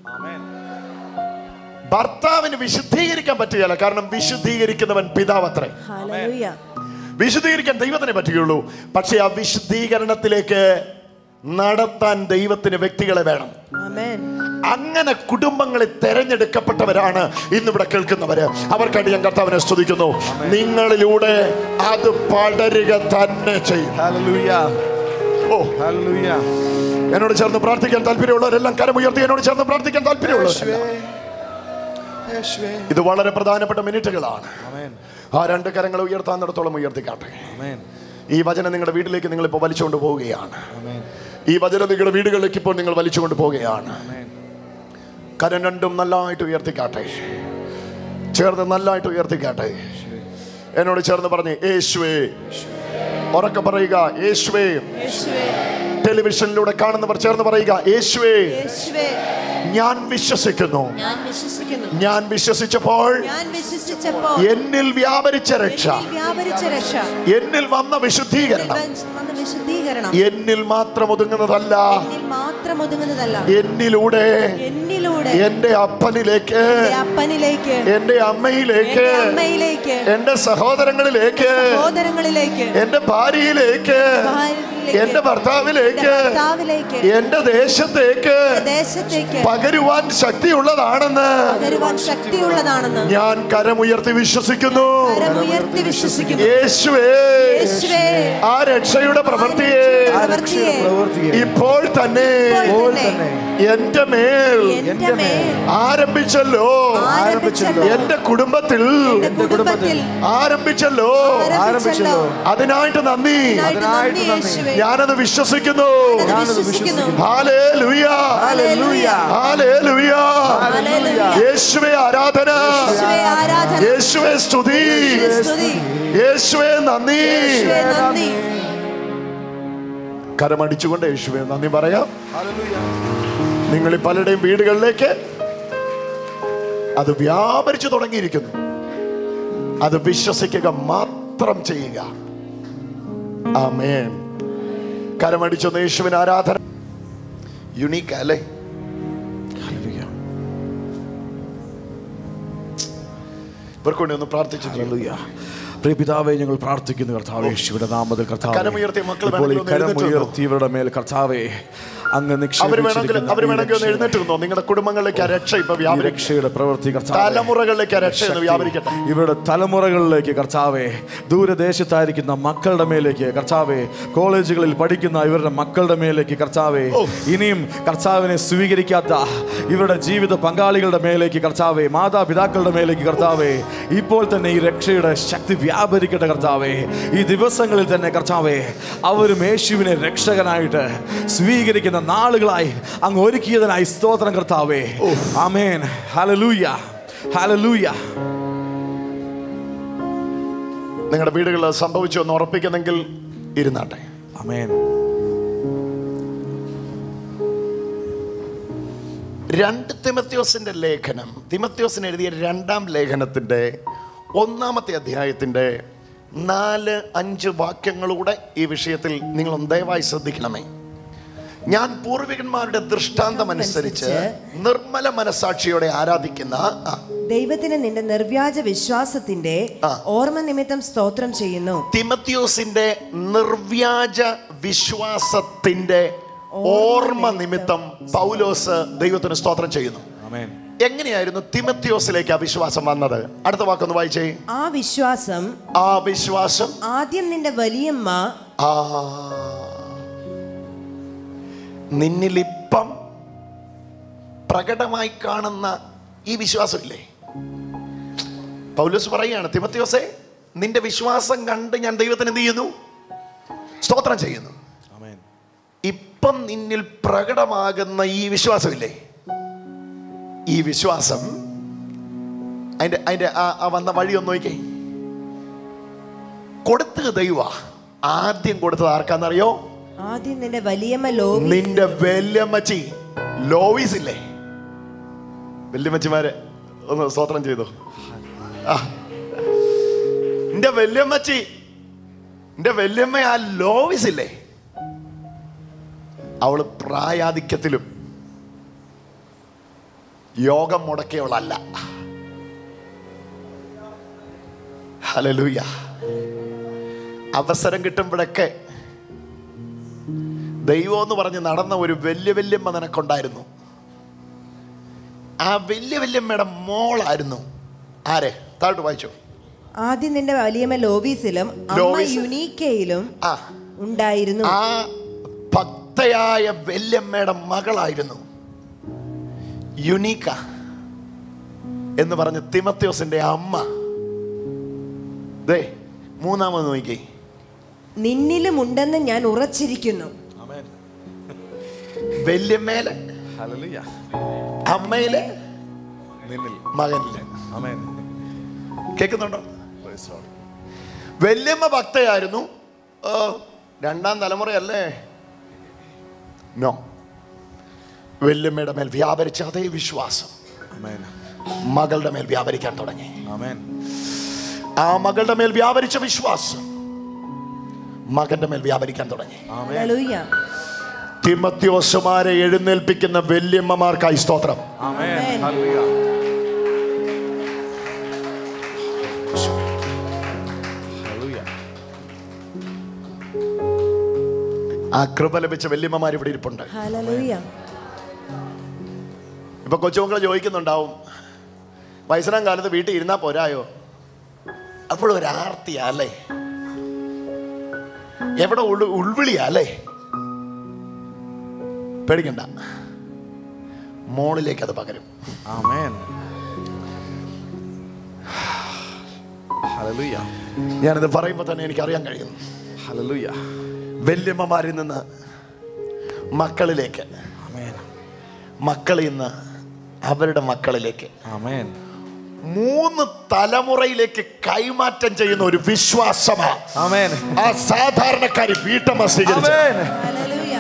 ഭർത്താവിന് വിശുദ്ധീകരിക്കാൻ പറ്റുകയില്ല കാരണം വിശുദ്ധീകരിക്കുന്നവൻ പിതാവത്രേ ഹല്ലേലൂയ വിശുദ്ധീകരിക്കാൻ ദൈവത്തിനെ പറ്റുകയുള്ളൂ പക്ഷെ ആ വിശുദ്ധീകരണത്തിലേക്ക് നടത്താൻ ദൈവത്തിന് വ്യക്തികളെ വേണം ആമേൻ അങ്ങനെ കുടുംബങ്ങളിൽ തെരഞ്ഞെടുക്കപ്പെട്ടവരാണ് ഇന്നിവിടെ കേൾക്കുന്നവര് അവർക്കായിട്ട് ഞാൻ കർത്താവിനെ സ്തുതിക്കുന്നു നിങ്ങളിലൂടെ അത് പടരുക തന്നെ ചെയ്യും Hallelujah. ഓ Hallelujah. എന്നോട് ചേർന്ന് പ്രാർത്ഥിക്കാൻ താല്പര്യമുള്ളവരെല്ലാം കരമുയർത്തി എന്നോട് ചേർന്ന് പ്രാർത്ഥിക്കാൻ താല്പര്യമുള്ളവർ ഇത് വളരെ പ്രധാനപ്പെട്ട മിനിറ്റുകളാണ് Amen. ആ രണ്ട് കരങ്ങൾ ഉയർത്താന്നിടത്തോളം ഉയർത്തിക്കാട്ടെ Amen. ഈ വചനം നിങ്ങളുടെ വീട്ടിലേക്ക് നിങ്ങൾ ഇപ്പോൾ വലിച്ചുകൊണ്ട് പോവുകയാണ് Amen. ഈ വചനം നിങ്ങളുടെ വീടുകളിലേക്ക് ഇപ്പോൾ നിങ്ങൾ വലിച്ചുകൊണ്ട് പോവുകയാണ് Amen. കരം രണ്ടും നല്ലതായിട്ട് ഉയർത്തിക്കാട്ടെ ചേർന്ന് നല്ലതായിട്ട് ഉയർത്തിക്കാട്ടെ എന്നോട് ചേർന്ന് പറഞ്ഞ് യേശുവേ ഉറക്കെ പറയുക യേശുവേ യേശുവേ ടെലിവിഷനിലൂടെ കാണുന്നവർ ചേർന്ന് പറയുക യേശുവേ യേശുവേ ഞാൻ വിശ്വസിക്കുന്നു ഞാൻ വിശ്വസിക്കുന്നു ഞാൻ വിശ്വസിച്ചപ്പോൾ ഞാൻ വിശ്വസിച്ചപ്പോൾ എന്നിൽ വ്യാപരിച്ച രക്ഷ എന്നിൽ വ്യാപരിച്ച രക്ഷ എന്നിൽ വന്ന വിശുദ്ധീകരണം എന്നിൽ വന്ന വിശുദ്ധീകരണം എന്നിൽ മാത്രം ഒതുങ്ങുന്നതല്ല എന്നിൽ മാത്രം ഒതുങ്ങുന്നതല്ല എന്നിലൂടെ എന്നിലൂടെ എന്റെ അപ്പനിലേക്ക് എന്റെ അപ്പനിലേക്ക് എന്റെ അമ്മയിലേക്ക് എന്റെ അമ്മയിലേക്ക് എന്റെ സഹോദരങ്ങളിലേക്ക് സഹോദരങ്ങളിലേക്ക് എന്റെ ഭാര്യയിലേക്ക് ഭാര്യയിലേക്ക്, എന്റെ ഭർത്താവിലേക്ക് എന്റെ ഭർത്താവിലേക്ക് എന്റെ ദേശത്തേക്ക് എന്റെ ദേശത്തേക്ക് പകരുവാൻ ശക്തിയുള്ളതാണെന്ന് പകരുവാൻ ശക്തിയുള്ളതാണെന്ന് ഞാൻ കരമുയർത്തി വിശ്വസിക്കുന്നു കരമുയർത്തി വിശ്വസിക്കുന്നു യേശുവേ യേശുവേ ആ രക്ഷയുടെ പ്രവൃത്തിയെ ആ പ്രവൃത്തിയെ പ്രവർത്തിയെ ഇപ്പോൾ തന്നെ ഇപ്പോൾ തന്നെ എന്റെ മേൽ എന്റെ മേൽ ആരംഭിച്ചല്ലോ ആരംഭിച്ചല്ലോ എന്റെ കുടുംബത്തിൽ എന്റെ കുടുംബത്തിൽ ആരംഭിച്ചല്ലോ ആരംഭിച്ചല്ലോ അതിനായിട്ട് നന്ദി അതിനായിട്ട് നന്ദി യേശുവേ ഞാനത് വിശ്വസിക്കുന്നു ഞാനത് വിശ്വസിക്കുന്നു ഹാലേലൂയ ഹല്ലേലൂയ ഹാലേലൂയ ഹല്ലേലൂയ യേശുവേ ആരാധന യേശുവേ ആരാധന യേശുവേ സ്തുതി യേശുവേ സ്തുതി യേശുവേ നന്ദി യേശുവേ നന്ദി കരമടിച്ചുകൊണ്ട് യേശുവേ നന്ദി പറയാം നിങ്ങൾ ഈ പലരുടെയും വീടുകളിലേക്ക് അത് വ്യാപരിച്ചു തുടങ്ങിയിരിക്കുന്നു അത് വിശ്വസിക്കുക മാത്രം ചെയ്യുക ആമേൻ കരമടിച്ചൊന്ന് യേശുവിന് ആരാധന യുണീക്ക് അല്ലേ Hallelujah. ഇവർക്ക് വേണ്ടി ഒന്ന് പ്രാർത്ഥിച്ചു Hallelujah. പ്രിയ പിതാവേ ഞങ്ങൾ പ്രാർത്ഥിക്കുന്നു കർത്താവേ യേശുവിന്റെ നാമത്തിൽ കർത്താവേ കരമുയർത്തിയ മക്കൾ ഇപ്പോൾ ഈ വേണമെങ്കിൽ ഒന്ന് എഴുന്നേറ്റ് കരമുയർത്തി ഇവരുടെ മേൽ കർത്താവേ അങ്ങ് അവർ വേണമെങ്കിൽ നിക്ഷേപിച്ചിരിക്കുന്ന അവർ ഈ വേണമെങ്കിൽ ഒന്ന് രക്ഷ- എഴുന്നേറ്റ് നിന്നോ നിങ്ങളുടെ കുടുംബങ്ങളിലേക്ക് ആ രക്ഷ ഇപ്പൊ ഈ വ്യാപരിക്കും രക്ഷയുടെ പ്രവൃത്തി കർത്താവേ തലമുറകളിലേക്ക് ആ രക്ഷ ഒന്ന് വ്യാപരിക്കട്ടെ ഇവരുടെ തലമുറകളിലേക്ക് കർത്താവെ ദൂരദേശത്തായിരിക്കുന്ന മക്കളുടെ മേലേക്ക് കർത്താവെ കോളേജുകളിൽ പഠിക്കുന്ന ഇവരുടെ മക്കളുടെ മേലേക്ക് കർത്താവെ ഇനിയും കർത്താവിനെ സ്വീകരിക്കാത്ത ഇവരുടെ ജീവിത പങ്കാളികളുടെ മേലേക്ക് കർത്താവെ മാതാപിതാക്കളുടെ മേലേക്ക് കർത്താവെ ഇപ്പോൾ തന്നെ ഈ രക്ഷയുടെ ശക്തി വ്യാപരിക്കട്ടെ കർത്താവെ ഈ ദിവസങ്ങളിൽ തന്നെ കർത്താവെ അവരും യേശുവിനെ രക്ഷകനായിട്ട് സ്വീകരിക്കുന്ന നാളുകളായി അങ്ങ് ഒരുക്കിയതിനായി സ്തോത്രം കർത്താവെ ആമേൻ ഹലലൂയ ഹലലൂയ നിങ്ങളുടെ വീടുകളിൽ അത് സംഭവിച്ചു എന്ന് ഉറപ്പിക്കുന്നെങ്കിൽ ഇരുന്നാട്ടെ ആമേൻ രണ്ട് തിമത്യോസിന്റെ ലേഖനം തിമത്യോസിന് എഴുതിയ രണ്ടാം ലേഖനത്തിന്റെ ഒന്നാമത്തെ അധ്യായത്തിന്റെ നാല് അഞ്ച് വാക്യങ്ങളൂടെ ഈ വിഷയത്തിൽ നിങ്ങൾ ദയവായി ശ്രദ്ധിക്കണമേ ഞാൻ പൂർവികന്മാരുടെ ദൃഷ്ടാന്തം അനുസരിച്ച് നിർമ്മല മനസാക്ഷിയോടെ ആരാധിക്കുന്ന ആ, ദൈവത്തിന് നിന്റെ നിർവ്യാജ വിശ്വാസത്തിന്റെ ആ. ഓർമ്മ നിമിത്തം സ്തോത്രം ചെയ്യുന്നു തിമത്യോസിന്റെ നിർവ്യാജ വിശ്വാസത്തിന്റെ ഓർമ്മ നിമിത്തം പൗലോസ് ദൈവത്തിന് സ്തോത്രം ചെയ്യുന്നു ആമേൻ എങ്ങനെയായിരുന്നു തിമത്യോസിലേക്ക് ആ വിശ്വാസം വന്നത് അടുത്ത വാക്കൊന്ന് വായിച്ചേ ആ വിശ്വാസം ആ വിശ്വാസം ആദ്യം നിന്റെ വലിയമ്മ ആ നിന്നിലിപ്പം പ്രകടമായി കാണുന്ന ഈ വിശ്വാസമില്ലേ പൗലോസ് പറയുകയാണ് തിമത്യോസേ നിന്റെ വിശ്വാസം കണ്ട് ഞാൻ ദൈവത്തിന് എന്ത് ചെയ്യുന്നു സ്തോത്രം ചെയ്യുന്നു ആമേൻ ഇപ്പം നിന്നിൽ പ്രകടമാകുന്ന ഈ വിശ്വാസമില്ലേ ഈ വിശ്വാസം അതിന്റെ അതിന്റെ ആ ആ വന്ന വഴി ഒന്ന് നോക്കിക്കേ കൊടുത്തത് ദൈവ ആദ്യം കൊടുത്തത് ആർക്കാന്നറിയോ ആദ്യം നിന്റെ വലിയമ്മ ലോവി നിന്റെ വല്യമ്മച്ചി ലോവീസ് ഇല്ലേ വല്യമ്മച്ചിമാരെ ഒന്ന് സ്തോത്രം ചെയ്തു ആ. നിന്റെ വല്യമ്മച്ചി നിന്റെ വല്യമ്മ ആ ലോവീസ് ഇല്ലേ അവള് പ്രായാധിക്യത്തിലും യോഗം മുടക്കിയവളല്ല ഹലലൂയ അവസരം കിട്ടുമ്പോഴൊക്കെ ദൈവം എന്ന് പറഞ്ഞ് നടന്ന ഒരു വലിയ വല്യമ്മ നിനക്കുണ്ടായിരുന്നു ആ വലിയ വല്യമ്മയുടെ മോളായിരുന്നു ആരെ താഴോട്ട് വായിച്ചു ആദ്യം നിന്റെ വലിയമ്മ ലോവീസിലും അമ്മ ലോവീസ്. യുനീക്കയിലും ആ ഉണ്ടായിരുന്നു ആ ഭക്തയായ വല്യമ്മയുടെ മകളായിരുന്നു യുനീക്ക എന്ന് പറഞ്ഞ തിമത്യോസിന്റെ അമ്മ ദേ മൂന്നാമത് നോക്കി നിന്നിലും ഉണ്ടെന്ന് ഞാൻ ഉറച്ചിരിക്കുന്നു ആമേൻ വല്യമ്മേലെ ഹല്ലേലൂയ അമ്മയിലെ നിന്നിൽ മകനിലെ ആമേൻ കേൾക്കുന്നുണ്ടോ Praise the Lord. വല്യമ്മ ഭക്തയായിരുന്നു ഓ രണ്ടാം തലമുറയല്ലേ നോ വല്യമ്മയുടെ മേൽ വ്യാപരിച്ച അതേ വിശ്വാസം ആമേൻ മകളുടെ മേൽ വ്യാപരിക്കാൻ തുടങ്ങി ആമേൻ ആ മകളുടെ മേൽ വ്യാപരിച്ച വിശ്വാസം മകന്റെ മേൽ വ്യാപരിക്കാൻ തുടങ്ങി ആമേൻ ഹല്ലേലൂയ തിമത്യോസുമാരെ എഴുന്നേൽപ്പിക്കുന്ന വല്യമ്മമാർക്കായി സ്തോത്രം ആമേൻ ആമേൻ. ഹല്ലേലൂയ ഹല്ലേലൂയ ആ കൃപ ലഭിച്ച വല്യമ്മമാർ ഇവിടെ ഇരിപ്പുണ്ട് ഹല്ലേലൂയ ഇപ്പൊ കൊച്ചുമക്കളെ ചോദിക്കുന്നുണ്ടാവും വയസ്സനാം കാലത്ത് വീട്ടിൽ ഇരുന്നാ പോരായോ അപ്പോഴും ഒരു ആർത്തിയാ അല്ലേ എവിടെ ഉൾ ഉൾവിളിയാ അല്ലേ പേടിക്കണ്ട മോളിലേക്ക് അത് പകരും ആമേൻ ഹല്ലേലൂയ ഞാനിത് പറയുമ്പോൾ തന്നെ എനിക്ക് അറിയാൻ കഴിയും ഹല്ലേലൂയ വല്യമ്മമാരിൽ നിന്ന് മക്കളിലേക്ക് ആമേൻ മക്കളിൽ നിന്ന് അവരുടെ മക്കളിലേക്ക് ആമേൻ മൂന്ന് തലമുറയിലേക്ക് കൈമാറ്റം ചെയ്യുന്ന ഒരു വിശ്വാസമാ ആമേൻ ആ സാധാരണക്കാരി വീട്ടമ്മ സ്വീകരിച്ചു ആമേൻ ഹല്ലേലൂയ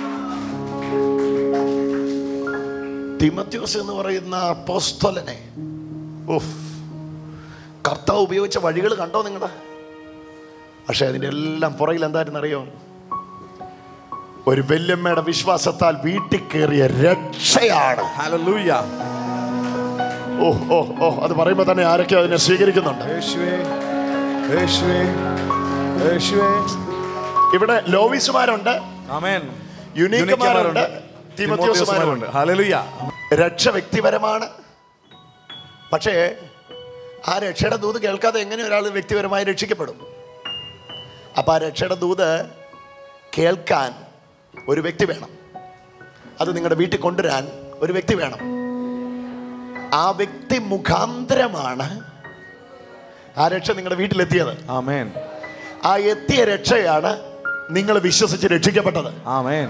തിമത്യോസ് എന്ന് പറയുന്ന അപ്പോസ്തലനെ ഉഫ് കർത്താവ് ഉപയോഗിച്ച വഴികൾ കണ്ടോ നിങ്ങള് പക്ഷെ അതിൻ്റെ എല്ലാം പുറകിൽ എന്തായിരുന്നു അറിയോ ഒരു വല്യമ്മയുടെ വിശ്വാസത്താൽ വീട്ടിൽ കയറിയ രക്ഷയാണ് ഹല്ലേലൂയ ഓ ഓ ഓ അത് പറയുമ്പോൾ തന്നെ ആരൊക്കെ അതിനെ സ്വീകരിക്കുന്നുണ്ട് യേശുവേ യേശുവേ യേശുവേ ഇവിടെ ലോവിസുമാരുണ്ട് ആമേൻ യുനീക്കന്മാരുണ്ട് തിമോത്തിയോസുമാരുണ്ട് തിമോത്തിയോസുമാരുണ്ട് ഹല്ലേലൂയ രക്ഷ വ്യക്തിപരമാണ് പക്ഷേ ആ രക്ഷയുടെ ദൂത് കേൾക്കാതെ എങ്ങനെ ഒരാൾ വ്യക്തിപരമായി രക്ഷിക്കപ്പെടും അപ്പം ആ രക്ഷയുടെ ദൂത് കേൾക്കാൻ ഒരു വ്യക്തി വേണം അത് നിങ്ങളുടെ വീട്ടിൽ കൊണ്ടുവരാൻ ഒരു വ്യക്തി വേണം ആ വ്യക്തി മുഖാന്തരമാണ് ആ രക്ഷ നിങ്ങളുടെ വീട്ടിലെത്തിയത് ആമേൻ ആ എത്തിയ രക്ഷയാണ് നിങ്ങൾ വിശ്വസിച്ച് രക്ഷിക്കപ്പെട്ടത് ആമേൻ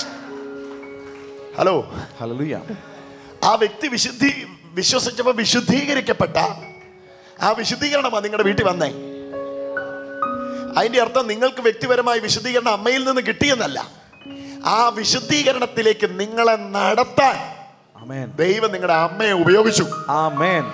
ഹലോ ഹല്ലേലൂയ ആ വ്യക്തി വിശുദ്ധി വിശ്വസിച്ചപ്പോൾ വിശുദ്ധീകരിക്കപ്പെട്ട ആ വിശുദ്ധീകരണമാണ് നിങ്ങളുടെ വീട്ടിൽ വന്നേ അതിന്റെ അർത്ഥം നിങ്ങൾക്ക് വ്യക്തിപരമായ വിശുദ്ധീകരണം അമ്മയിൽ നിന്ന് കിട്ടിയെന്നല്ല ആ വിശുദ്ധീകരണത്തിലേക്ക് നിങ്ങളെ നടത്താൻ ആമേൻ ദൈവം നിങ്ങളുടെ അമ്മയെ ഉപയോഗിച്ചു ആമേൻ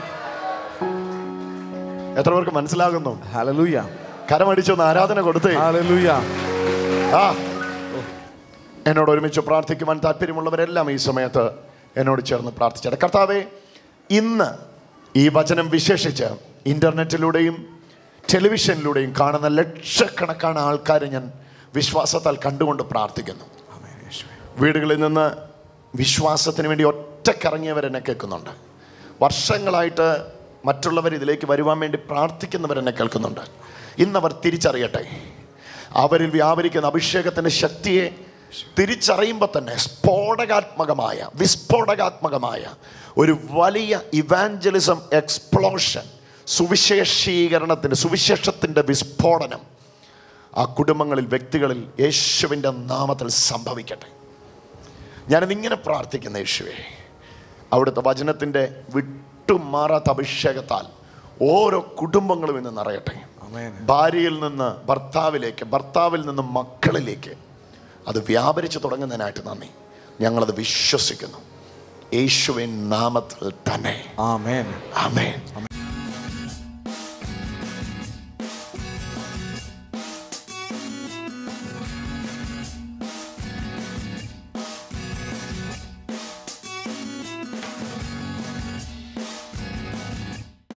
എത്ര പേർക്ക് മനസ്സിലാകുന്നു ഹല്ലേലൂയ കരമടിച്ചൊന്ന് ആരാധന കൊടുത്തേ ഹല്ലേലൂയ ആ എന്നോട് ഒരുമിച്ച് പ്രാർത്ഥിക്കുവാൻ താല്പര്യമുള്ളവരെല്ലാം ഈ സമയത്ത് എന്നോട് ചേർന്ന് പ്രാർത്ഥിച്ചത് കർത്താവെ ഇന്ന് ഈ വചനം വിശേഷിച്ച് ഇൻ്റർനെറ്റിലൂടെയും ടെലിവിഷനിലൂടെയും കാണുന്ന ലക്ഷക്കണക്കാണ് ആൾക്കാരെ ഞാൻ വിശ്വാസത്താൽ കണ്ടുകൊണ്ട് പ്രാർത്ഥിക്കുന്നു ആമേൻ യേശുവേ വീടുകളിൽ നിന്ന് വിശ്വാസത്തിന് വേണ്ടി ഒറ്റക്കിറങ്ങിയവരെന്നെ കേൾക്കുന്നുണ്ട് വർഷങ്ങളായിട്ട് മറ്റുള്ളവർ ഇതിലേക്ക് വരുവാൻ വേണ്ടി പ്രാർത്ഥിക്കുന്നവരെന്നെ കേൾക്കുന്നുണ്ട് ഇന്നവർ തിരിച്ചറിയട്ടെ അവരിൽ വ്യാപരിക്കുന്ന അഭിഷേകത്തിൻ്റെ ശക്തിയെ തിരിച്ചറിയുമ്പോൾ തന്നെ സ്ഫോടകാത്മകമായ വിസ്ഫോടകാത്മകമായ ഒരു വലിയ ഇവാഞ്ചലിസം എക്സ്പ്ലോഷൻ സുവിശേഷീകരണത്തിൻ്റെ സുവിശേഷത്തിൻ്റെ വിസ്ഫോടനം ആ കുടുംബങ്ങളിൽ വ്യക്തികളിൽ യേശുവിൻ്റെ നാമത്തിൽ സംഭവിക്കട്ടെ ഞാനിതിങ്ങനെ പ്രാർത്ഥിക്കുന്ന യേശുവേ അവിടുത്തെ വചനത്തിൻ്റെ വിട്ടുമാറാത്ത അഭിഷേകത്താൽ ഓരോ കുടുംബങ്ങളും ഇന്ന് നിറയട്ടെ ആമേൻ. ഭാര്യയിൽ നിന്ന് ഭർത്താവിലേക്ക് ഭർത്താവിൽ നിന്ന് മക്കളിലേക്ക് അത് വ്യാപരിച്ചു തുടങ്ങുന്നതിനായിട്ട് നന്ദി ഞങ്ങളത് വിശ്വസിക്കുന്നു യേശുവിൻ നാമത്തിൽ തന്നെ ആമേൻ ആമേൻ